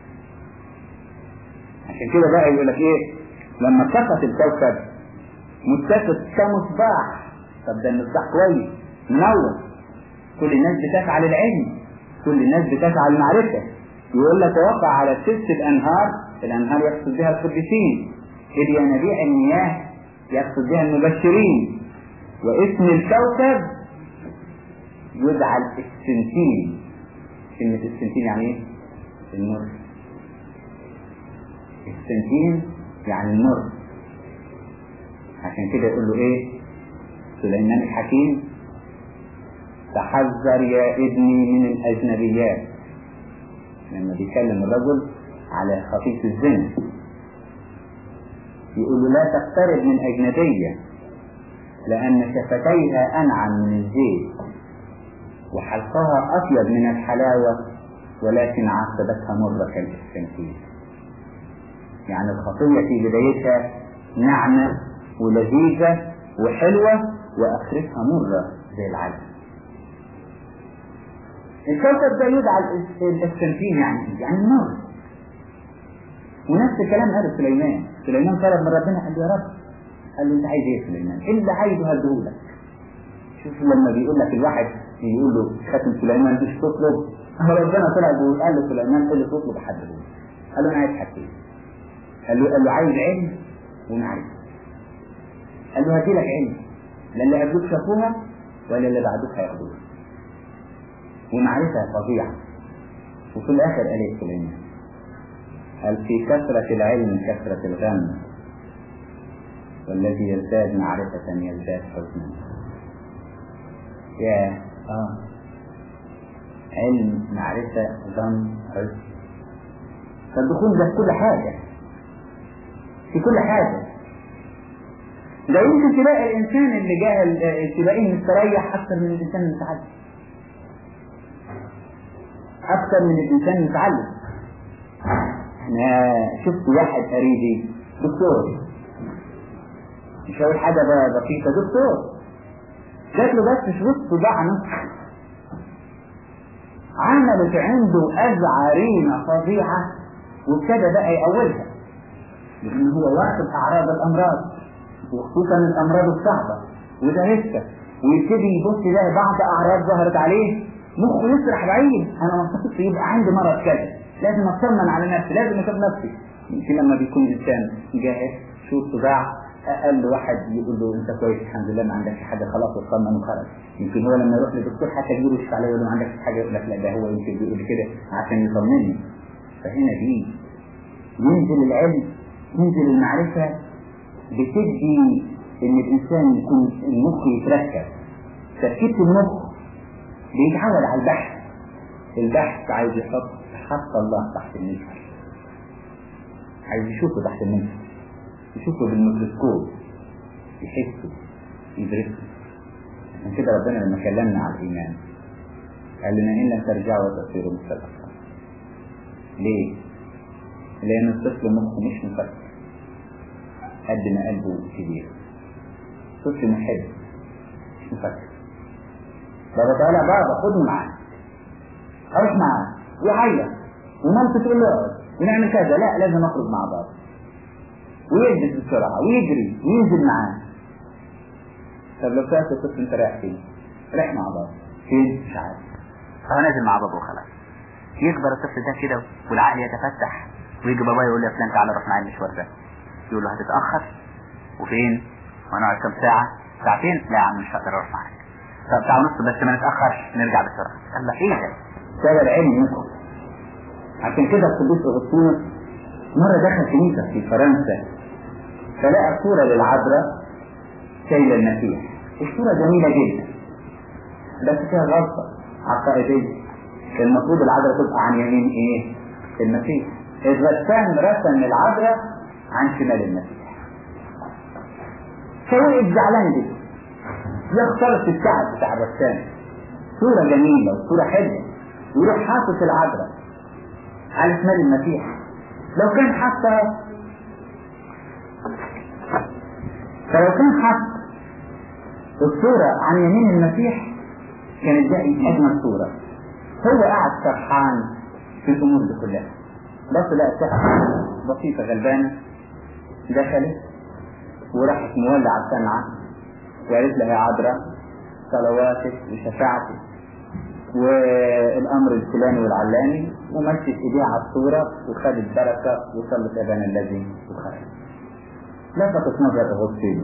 عشان كده بقى يقول لك إيه لما سقط الكوكب متسق كمصباح طب ده المصباح كويس منور كل الناس بتسعى للعلم كل الناس بتسعى للمعرفة يقول لك وقع على سلس الأنهار الأنهار يقصد بها القديسين الينابيع المياه يقصد بها المبشرين واسم الكوكب يجعل السنتين كلمة السنتين يعني ايه؟ النور السنتين يعني النور عشان كده يقول له ايه سليمان الحكيم تحذر يا ابني من الأجنبيات لما بيكلم الرجل على خطية الزنا يقول له لا تقترب من أجنبية لأن شفتيها أنعم من الزيت وحلقها أطيب من الحلاوة ولكن عاقبتها مرة كالإسكنتين يعني الخطية في بدايتها ناعمة ولذيذة وحلوة وآخرتها مرة زي العسل الكوكب ده يدعى الاسكنتين يعني يعني النار ونفس الكلام قاله سليمان سليمان طلب من ربنا قال له يا رب قال له انت عايز ايه يا سليمان اللي عايزه هديهولك شوف لما بيقول لك الواحد يقول له خاتم سليمان مش تطلب ربنا طلع بيقول قال له سليمان اللي تطلب حدده قال له انا عايز حاجتين قال له قال له عايز علم ومعرفه قال له هدي لك علم لا اللي قبلوك شافوها ولا اللي بعدوك هياخدوها ومعرفة فظيعة وفي الآخر قال إيه سليمان قال في كثرة العلم كثرة الغم والذي يزداد معرفة يزداد حزنا يا آه علم معرفة غم حزن فالدخول ده في كل حاجة في كل حاجة ده يمكن تلاقي الإنسان اللي جاهل تلاقيه مستريح أكثر من الإنسان المتعلم أكثر من الإنسان المتعلم أنا شفت واحد قريبي دكتور مش هقول حاجة بسيطة دكتور جات له بس شروط صداع نصف عملت عنده أزعرينة فظيعة وابتدى بقى يأولها لأن هو واخد أعراض الأمراض وخصوصا الأمراض الصعبة وده لسه ويبتدي يبص يلاقي بعض أعراض ظهرت عليه مخه يسرح بعيد أنا ما اعتقدش يبقى عندي مرض كذا لازم أطمن على نفسي لازم أشوف نفسي يمكن لما بيكون إنسان جاهز شو صداع اقل واحد يقول له انت كويس الحمد لله ما عندكش حاجه خلاص اطمن وخرج يمكن هو لما يروح للدكتور حتى يجيله يشفع عليه يقول له ما عندكش حاجه يقول لك لا ده هو يمكن بيقول كده عشان يطمني فهنا دي ينزل العلم تنزل المعرفه بتدي ان الانسان يكون المخ يتركب تركيبه المخ بيتعود على البحث البحث عايز يحط حط الله تحت المنشر عايز يشوفه تحت المنشر يشوفه بالميكروسكوب يحسه يدرسه عشان كده ربنا لما كلمنا على الإيمان قال لنا إن لم ترجعوا وتصيروا مثل الأطفال ليه؟ لأن الطفل مخه مش مفكر قد ما قلبه كبير طفل محب مش مفكر بابا تعالى بابا خدني معاك اروح معاه ويعيط ومامته تقول له اقعد ونعمل كذا لا لازم اخرج مع بابا ويلبس بسرعة ويجري وينزل معاه طب لو سألت الطفل انت رايح فين؟ رايح مع بابا فين؟ مش عارف هو نازل مع بابا وخلاص يكبر الطفل ده كده والعقل يتفتح ويجي بابا يقول له يا فلان تعالى روح معايا المشوار ده يقول له هتتأخر وفين؟ وهنقعد كام ساعة؟ ساعتين؟ لا يا عم مش هقدر اروح معاك طب ساعة ونص بس ما نتأخرش نرجع بسرعة الله ايه ده؟ سبب العلم منكم عشان كده القديس اغسطينوس مرة دخل كنيسة في فرنسا فلقى صورة للعذراء شايلة المسيح الصورة جميلة جدا بس فيها غلطة عقائدية المفروض العذراء تبقى عن يمين ايه؟ المسيح الرسام رسم العذراء عن شمال المسيح فوقف زعلان جدا يختلط التعب بتاع الرسام صورة جميلة وصورة حلوة ويروح حاطط العذراء على شمال المسيح لو كان حتى فلو كان حط الصورة عن يمين المسيح كانت دي أجمل صورة هو قاعد فرحان في الأمور دي كلها بس لا ساعة بسيطة غلبانة دخلت وراحت مولعة السمعة وقالت لها يا عذراء صلواتك وشفاعتك والامر الفلاني والعلاني ومشت ايديها على الصورة وخدت بركة وصلت ابانا الذي وخرج لفتت نظر اغسطين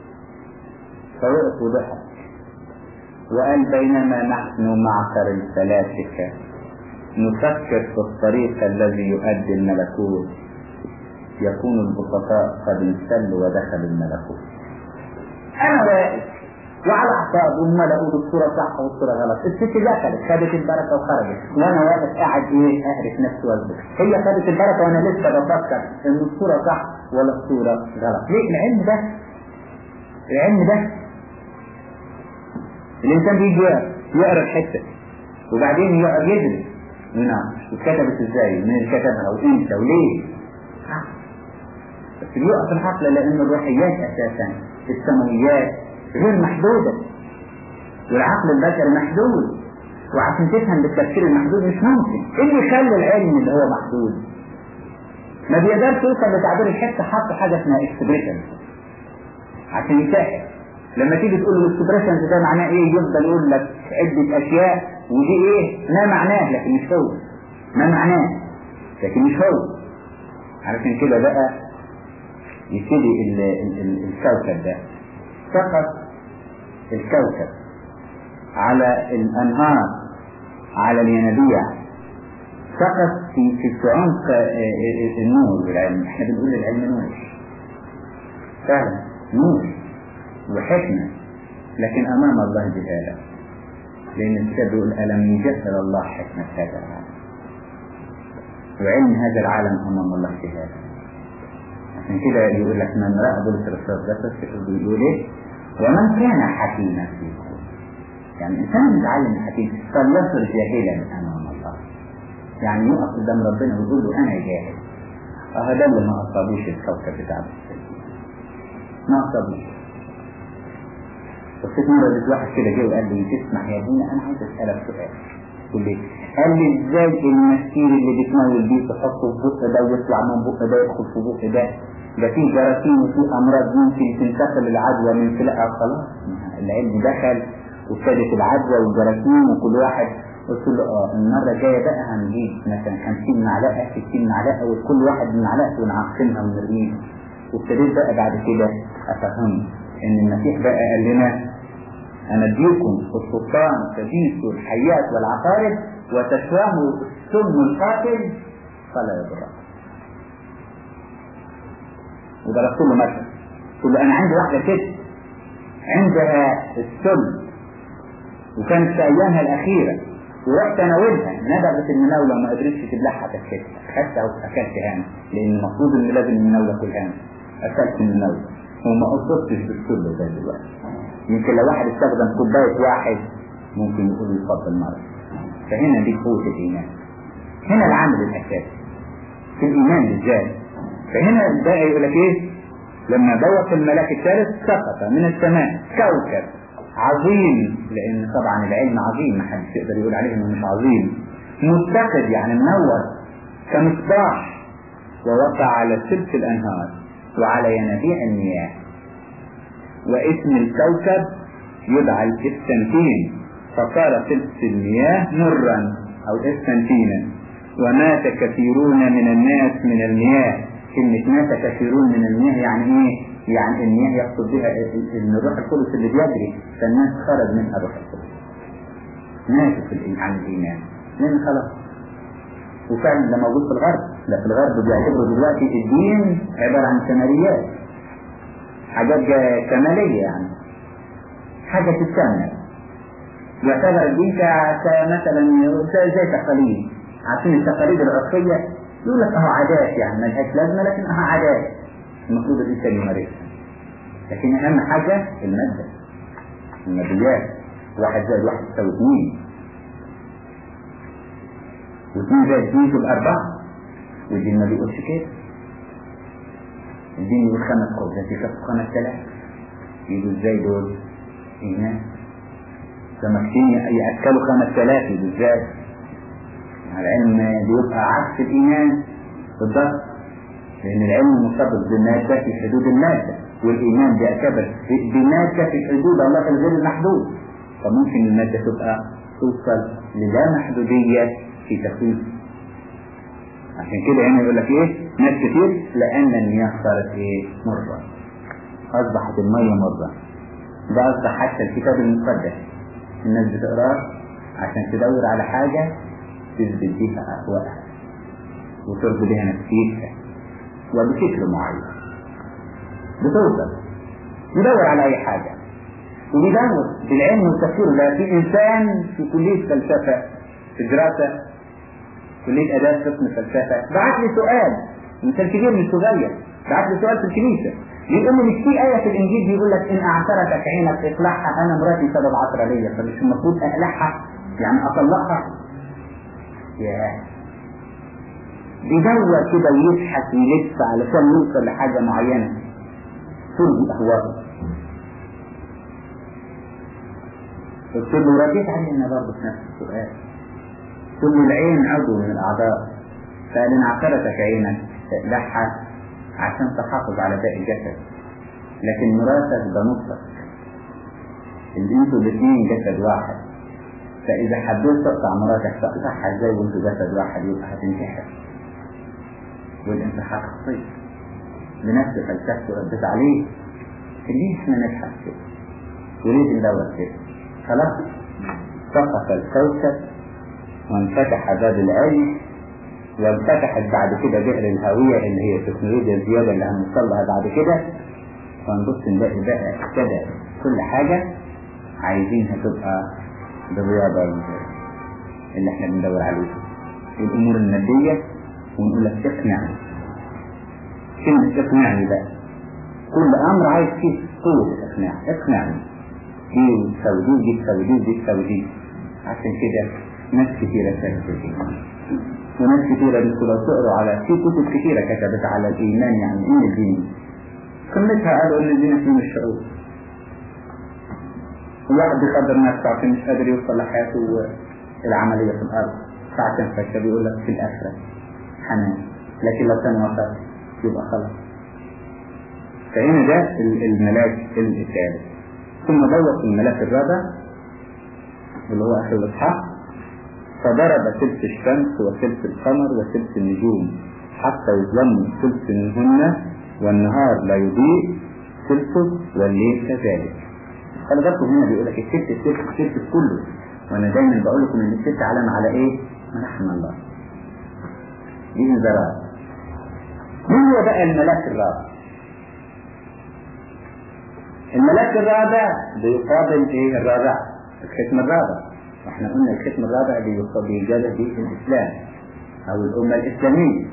فوقف وضحك وقال بينما نحن معشر الفلاسفة نفكر في الطريق الذي يؤدي الملكوت يكون البسطاء قد انسلوا ودخلوا الملكوت انا واقف وعلى اعصاب هم لقوا الصوره صح والصوره غلط الست دخلت خدت البركه وخرجت وانا واقف قاعد ايه اهرف نفسي واصبر هي خدت البركه وانا لسه بفكر ان الصوره صح ولا الصوره غلط ليه العلم ده العلم ده الانسان بيجي يقرا الحته وبعدين يقعد يدرس يناقش واتكتبت ازاي مين اللي كتبها وامتى وليه بس بيقف الحقل لان الروحيات اساسا السماويات غير محدودة والعقل البشري محدود وعشان تفهم بالتفكير المحدود مش ممكن ايه اللي يخلي العلم اللي هو محدود ما بيقدرش يوصل لتعبير الحته حط حاجه اسمها اكسبريشن عشان يسهل لما تيجي تقول له الاكسبريشن ده معناه ايه يفضل يقول لك عده اشياء ودي ايه ما معناه لكن مش هو ما معناه لكن مش هو علشان كده بقى يبتدي ال- ال- ال- الكوكب ده سقط الكوكب على الأنهار على الينابيع سقط في في عمق النور والعلم احنا بنقول العلم نور فعلا نور وحكمة لكن أمام الله جهالة لأن الكتاب بيقول ألم يجهل الله حكمة هذا العالم وعلم هذا العالم أمام الله جهالة عشان كده يقول لك من رأى بولس الرسول ده بيقول إيه ومن كان حكيما فيكم يعني إنسان متعلم الحكيم فليصر جاهلا أمام الله يعني يقف قدام ربنا ويقول له أنا جاهل أه ده اللي ما أصابوش الكوكب بتاع ما أصابوش وفي مرة لقيت واحد كده جه وقال لي تسمح يا ابني أنا عايز أسألك سؤال قال لي قال لي إزاي المسكين اللي بتمول بيه تحطه في بق ده ويطلع من بق ده يدخل في بق ده ده في جراثيم وفي أمراض ممكن تنتقل العدوى من فلقة خلاص العلم دخل وابتدت العدوى والجراثيم وكل واحد قلت له اه المرة الجاية بقى هنجيب مثلا 50 معلقة 60 معلقة وكل واحد من معلقته ونعقمها ونرميها وابتديت بقى بعد كده أفهمه إن المسيح بقى قال لنا أنا أديكم السلطان تبيس الحيات والعقارب وتشواه السم القاتل فلا يضرك وضربت له مثل قلت له أنا عندي واحدة كده عندها السم وكانت في أيامها الأخيرة ورحت أناولها ندبت المناولة وما قدرتش تبلعها تكتها أخدتها وأكلتها أنا لأن المفروض إن لازم المناولة كلها أكلت المناولة وما قصدتش بالسل زي دلوقتي يمكن لو واحد استخدم كوباية واحد ممكن يقول يفضل مرة فهنا دي قوة الإيمان هنا العامل الأساسي في الإيمان بالذات فهنا بقى يقول لك إيه لما دوت الملاك الثالث سقط من السماء كوكب عظيم لأن طبعا العلم عظيم ما حدش يقدر يقول عليه إنه مش عظيم متقد يعني منور كمصباح ووقع على سلك الأنهار وعلى ينابيع المياه واسم الكوكب يدعى الإستنتين فصار سلس المياه مرا أو إستنتينا ومات كثيرون من الناس من المياه كلمة مات كثيرون من المياه يعني إيه؟ يعني المياه يقصد بها إن الروح القدس اللي بيجري فالناس خرج منها الروح القدس ماتوا في عن الإيمان لأن خلاص وفعلا ده موجود في الغرب لا في الغرب بيعتبروا دلوقتي الدين عبارة عن كماليات حاجات كمالية يعني حاجة تتكمل يعتبر الدين كمثلا زي تقاليد عارفين التقاليد العرفية يقول لك اهو عادات يعني ملهاش لازمة لكن اهو عادات المفروض الانسان يمارسها لكن اهم حاجة المادة الماديات واحد زائد واحد يساوي اثنين واثنين زائد اثنين تبقى أربعة والدين ما بيقولش كده الدين يقول خمس خبزات يكفوا خمس تلاف يقولوا ازاي دول؟ ايمان سمكتين يأكلوا خمس تلاف يقولوا ازاي؟ العلم بيبقى عكس الإيمان بالضبط لأن العلم مرتبط بالمادة في حدود المادة والإيمان بيعتبر بمادة في حدود الله الغير المحدود فممكن المادة تبقى توصل للا محدودية في تخويف عشان كده هنا يقول لك ايه ناس كتير لأن المياه صارت ايه مرة أصبحت المية مرة ده أصبح حتى الكتاب المقدس الناس بتقراه عشان تدور على حاجة تثبت بيها أهواءها وترضي بها نفسيتها وبفكر معين بتوصل يدور على أي حاجة وبيدور بالعلم والتفكير ده في إنسان في كلية فلسفة في دراسة كلية آداب قسم فلسفة بعت لي سؤال مثال كبير من صغير بعت لي سؤال في الكنيسة بيقول لي مش في آية في الإنجيل بيقول لك إن أعترتك عينك اقلعها أنا مراتي سبب عثرة ليا فمش المفروض أقلعها يعني أطلقها ياه بيدور كده ويبحث ويلف علشان يوصل لحاجة معينة ترضي أهواءه قلت له رديت علينا برضه في نفس السؤال قلت له العين عضو من الأعضاء فقال إن عثرتك عينك تقلعها عشان تحافظ على باقي الجسد لكن مراتك ده نصك اللي انتوا الاثنين جسد واحد فإذا حبيت تقطع مراتك تقطعها ازاي وانتوا جسد واحد يبقى هتنتحر والانتحار خطير بنفس فلسفته ردت عليه ليه احنا نبحث كده وليه ندور كده خلاص سقط الكوكب وانفتح باب العلم وانفتحت بعد كده بئر الهوية اللي هي التكنولوجيا الزيادة اللي هنوصل لها بعد كده فنبص نلاقي بقى ابتدى كل حاجة عايزينها تبقى بالرياضة اللي احنا بندور عليها الأمور المادية ونقول لك اقنعني كلمة اقنعني بقى كل أمر عايز فيه قوة الإقناع اقنعني دي تساوي دي دي تساوي دي دي تساوي دي عشان كده ناس كتيرة كانت وناس كتيرة انتوا لو تقروا على في كتب كتيرة كتبت على الإيمان يعني إيه الدين قمتها قالوا إن الدين اسم الشعور واحد بيقدر نفسه عشان مش قادر يوصل لحياته العملية في الأرض ساعة فشة بيقول لك في الآخرة حنان لكن لو كان وصل يبقى خلاص فهنا ده الملاك الثالث ثم دوت الملاك الرابع اللي هو آخر الإصحاح فضرب ثلث الشمس وثلث القمر وثلث النجوم حتى يظلم ثلث منهن والنهار لا يضيء ثلثه والليل كذلك خلي بالكم هنا بيقول لك الثلث الثلث الثلث كله وانا دايما بقول لكم ان الثلث علامة على ايه؟ منحم الله دي انذارات مين هو بقى الملاك الرابع؟ الملاك الرابع بيقابل ايه الرابع؟ الختم الرابع احنا قلنا الختم الرابع بيجازى به الاسلام او الامة الاسلامية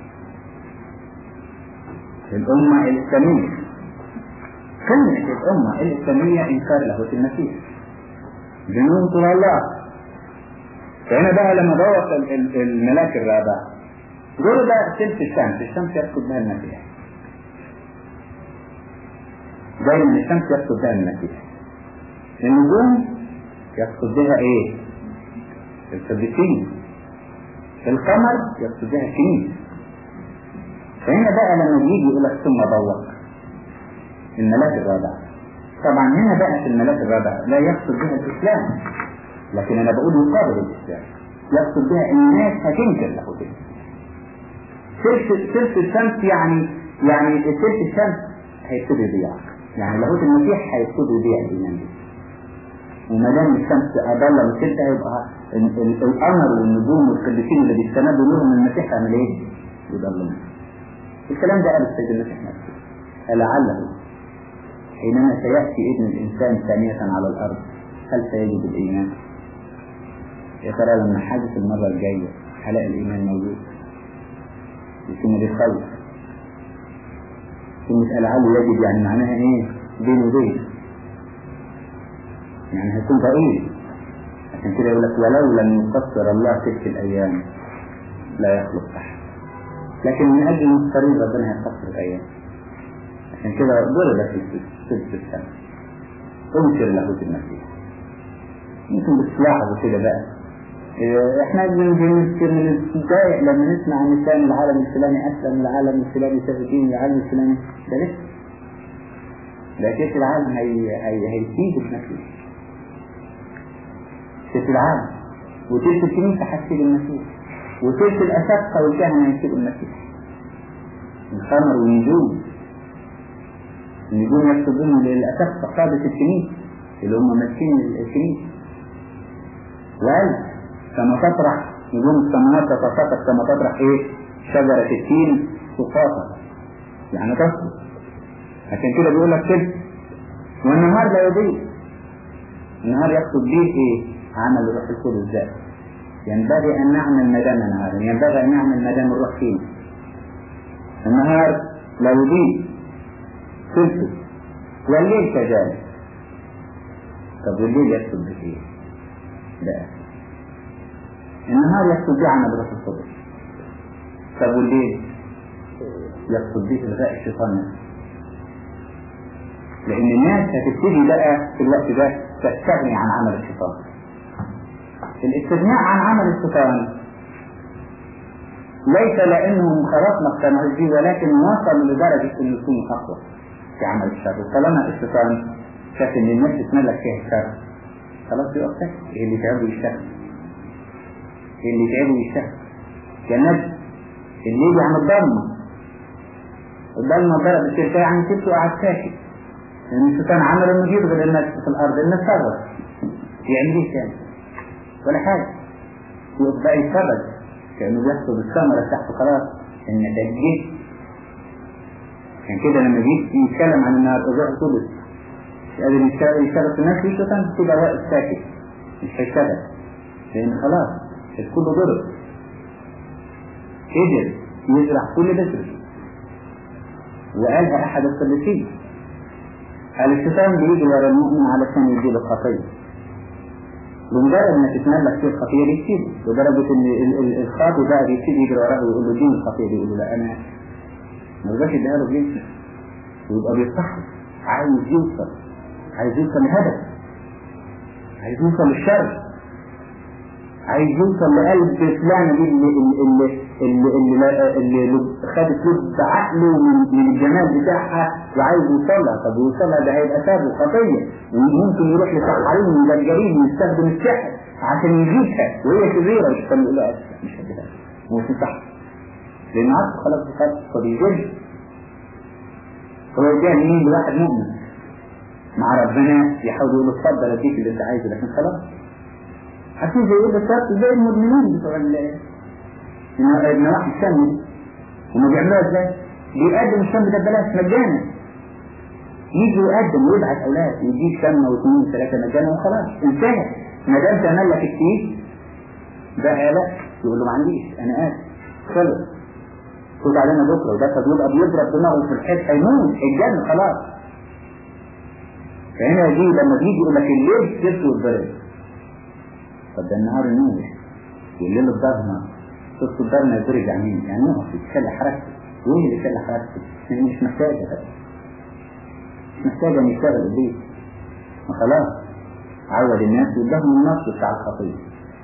الامة الاسلامية كلمة الامة الاسلامية انكار لاهوت المسيح جنون طول الله فهنا بقى لما دوت الملاك الرابع دول بقى ثلث الشمس الشمس يقصد بها المسيح دايما الشمس يقصد بها المسيح النجوم يقصد بها ايه القديسين القمر يقصد بها الكنيسة فهنا بقى لما يجي يقول لك ثم ضوق الملاك الرابع طبعا هنا بقى في الملاك الرابع لا يقصد بها الاسلام لكن انا بقول مقابل الاسلام يقصد بها ان الناس هتنكر له كده سلس الشمس يعني يعني سلس الشمس هيبتدي يضيع يعني لاهوت المسيح هيبتدي يضيع الايمان ده وما دام الشمس اضل من ستة يبقى القمر والنجوم والقديسين اللي بيستندوا لهم المسيح يعمل ايه؟ يضلهم الكلام ده قال السيد المسيح نفسه لعله حينما سيأتي ابن الإنسان ثانية على الأرض هل سيجد الإيمان؟ يا ترى لما حدث المرة الجاية هلاقي الإيمان موجود يكون دي خلق كلمة لعله يجد يعني معناها إيه؟ بين وبين يعني هيكون ضئيل عشان كده يقول لك ولو لم يقصر الله تلك الأيام لا يخلق أحد لكن من أجل المسترين ربنا هيقصر الأيام عشان كده ضرب في سلسلة السنة انكر لاهوت المسيح يمكن بتلاحظوا كده بقى احنا بنتضايق لما نسمع ان كان العالم الفلاني اسلم العالم الفلاني سابقين العالم الفلاني ده لسه ده كيف العالم هي هي هيسيب المسيح كيف العالم وتلك الكنيسة هتسيب المسيح وتلك الأساقفة والكهنة هيسيبوا المسيح الخمر والنجوم النجوم يكتبون للأساقفة قادة الكنيسة اللي هم ماسكين الكنيسة وقال كما تطرح نجوم السماوات تتساقط كما تطرح ايه شجرة التين سقاطة يعني تصل عشان كده بيقول لك كده والنهار لا يضيء النهار يقصد به ايه عمل الروح القدس ذات ينبغي ان نعمل ما دام نهارا ينبغي ان نعمل ما دام الروح فينا النهار لا يضيء ثلثه والليل كذلك طب والليل يقصد به ايه لا النهار يقصد به عمل الروح القدس طب والليل يقصد به الغاء الشيطان نفسه لان الناس هتبتدي بقى في الوقت ده تستغني عن عمل الشيطان الاستغناء عن عمل الشيطان ليس لانهم خلاص ما اقتنعوش بيه ولكن وصلوا لدرجه انه يكونوا اقوى في عمل الشر وطالما الشيطان شاف ان الناس تتملك فيها الشر خلاص يقف ساكت ايه اللي تعبه يشتغل ايه اللي تعبه يشتغل كالنجم اللي يجي عن الضلمه الضلمه ضرب الشركه يعني سبته وقعد ساكت لان الشيطان عمل انه يبغض الناس في الارض الناس صغر يعمل ايه تاني ولا حاجه يبقى بقى يتفرج كأنه بيحصد الثمرة بتاعته خلاص النتائج جه عشان كده لما جيت يتكلم عن النهار الروح القدس مش قادر يشتغل يشتغل في الناس في شيطان كده واقف ساكت مش هيشتغل لأن خلاص الكل ضرب قدر يزرع كل بذرة وقالها أحد الصديقين قال الشيطان بيجي ورا المؤمن علشان يجيب الخطية بمجرد ما تتملك فيه الخطية بيسيبه لدرجة إن ال- ال- الخاطي بقى بيبتدي يجري وراه ويقول له اديني الخطية دي يقول له لا أنا ما رضاش يديها له بليس ويبقى بيستحرم عايز يوصل عايز يوصل لهدف عايز يوصل للشر عايز يوصل لقلب فلانة دي اللي اللي اللي اللي, اللي, اللي خدت لب عقله من, من الجمال بتاعها وعايز يوصلها طب يوصلها ده هيبقى سبب خطية وممكن يروح لسحارين ومدجرين ويستخدم السحر عشان يجيبها وهي شريرة مش كان يقول لها أسف مش هديها مش صح لأن عارف خلاص خلاص فبيجد هو يديها مين لواحد مؤمن مع ربنا يحاول يقول له اتفضل اديك اللي انت عايزه لكن خلاص عشان زي يقول بالظبط زي المدمنين بتوع ال- إن- ابن واحد شم هما بيعملوها ازاي؟ بيقدم الشم ده ببلاش مجانا يجي يقدم ويبعت اولاد يجيب شمه واثنين ثلاثه مجانا وخلاص انتهى ما دام تعمل لك كتير بقى لا يقول له ما عنديش انا اسف خلص خد علينا بكره وده طب يبقى بيضرب دماغه في الحيط هيموت الجنة خلاص فهنا دي لما بيجي يقول لك الليل سبت والضرب طب ده النهار نور والليل الضلمة صوت الضلمة يضرب يعني مين؟ يعني يقف يتخلى حركته وين اللي يخلى حركته؟ يعني مش محتاجة بقى مش محتاجة ان يشتغل البيت ما خلاص عود الناس واداهم النص بتاع الخطية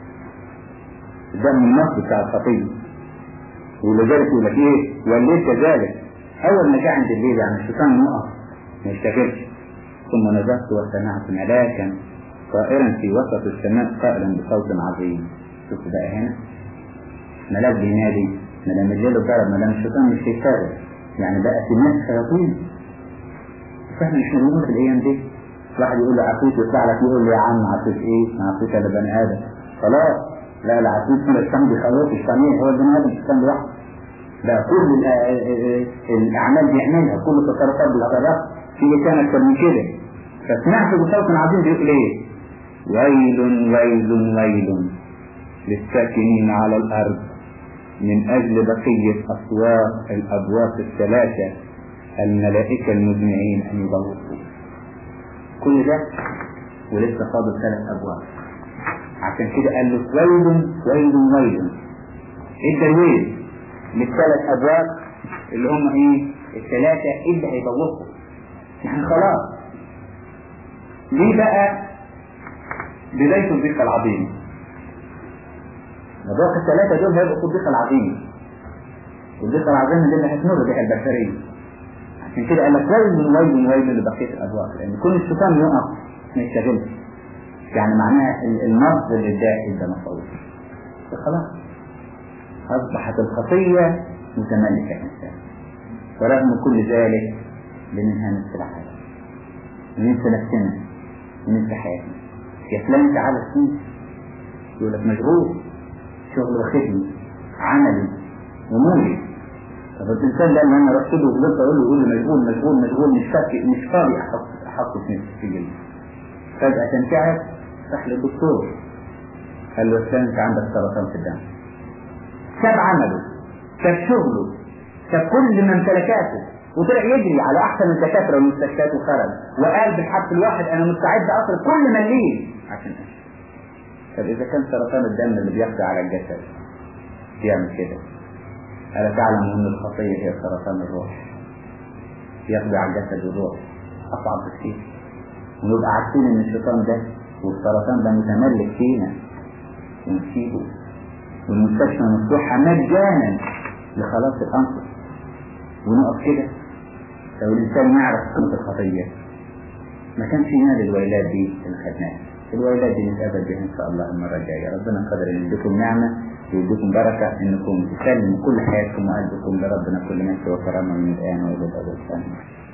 اداهم النص بتاع الخطية ولذلك يقول لك ايه والليل كذلك اول ما جاء عند الليل يعني الشيطان يقف ما يشتغلش ثم نظرت وسمعت ملاكا طائرا في وسط السماء قائلا بصوت عظيم شوف بقى هنا ملاك بينادي ما دام الليل ضرب ما دام الشيطان مش هيشتغل يعني بقى في ناس شياطين فاحنا مش موجودين في الايام دي واحد يقول له عفريت يطلع لك يقول له يا عم عفريت ايه؟ ما عفريت الا بني ادم خلاص لا لا عفريت من الشام بيخوف الشامية هو البني ادم الشام لوحده ده كل ال- الاعمال بيعملها كل التصرفات بيتصرفها في كان اكتر من كده فسمعت بصوت عظيم بيقول ايه؟ ويل ويل ويل للساكنين على الارض من اجل بقية اصوات الابواب الثلاثة الملائكة المجمعين ان يضوقوا كل ده ولسه فاضل ثلاث ابواب عشان كده قال له ويل ويل ويل ادى الويل للثلاث ابواب اللي هم ايه الثلاثة اللي هيضوقوا يعني خلاص ليه بقى بداية الضيقة العظيمة مبروك الثلاثة دول هيبقوا في الضيقة العظيمة والضيقة العظيمة دي اللي هتمر بها البشرية عشان كده قال لك ويل ويل ويل لبقية الأبواب لأن كل الشيطان يقف ما يشتغلش يعني معناها المصدر للداخل ده مفعول خلاص أصبحت الخطية متملكة الإنسان ورغم كل ذلك بننهى نفس الحياة وننسى نفسنا وننسى حياتنا يا فلان تعالى فيه يقول لك مشغول شغل وخدمة عملي أموري طب الإنسان ده اللي أنا رحت له وفضلت أقول له يقول لي مشغول مشغول مشغول مش فاكر مش فاضي أحط أحط في نفسي في جلدي فجأة تعب راح للدكتور قال له فلان أنت عندك سرطان في الدم ساب عمله ساب شغله ساب كل ممتلكاته وطلع يجري على احسن الدكاتره والمستشفيات وخرج وقال بالحرف الواحد انا مستعد اصرف كل مليم عشان اشفي طب اذا كان سرطان الدم اللي بيقضي على الجسد بيعمل كده الا تعلم ان الخطيه هي سرطان الروح يقضي على الجسد والروح اصعب بكثير ونبقى عارفين ان الشيطان ده والسرطان ده متملك فينا ونسيبه والمستشفى مفتوحه مجانا لخلاص الانفس ونقف كده لو الإنسان يعرف قيمة الخطية ما كانش ينال الويلات دي اللي خدناها الويلات دي نتقابل بها إن شاء الله المرة الجاية ربنا قدر أن يديكم نعمة ويديكم بركة إنكم تسلموا كل حياتكم وقلبكم لربنا كل نفس وكرامة من الآن وإلى الأبد آمين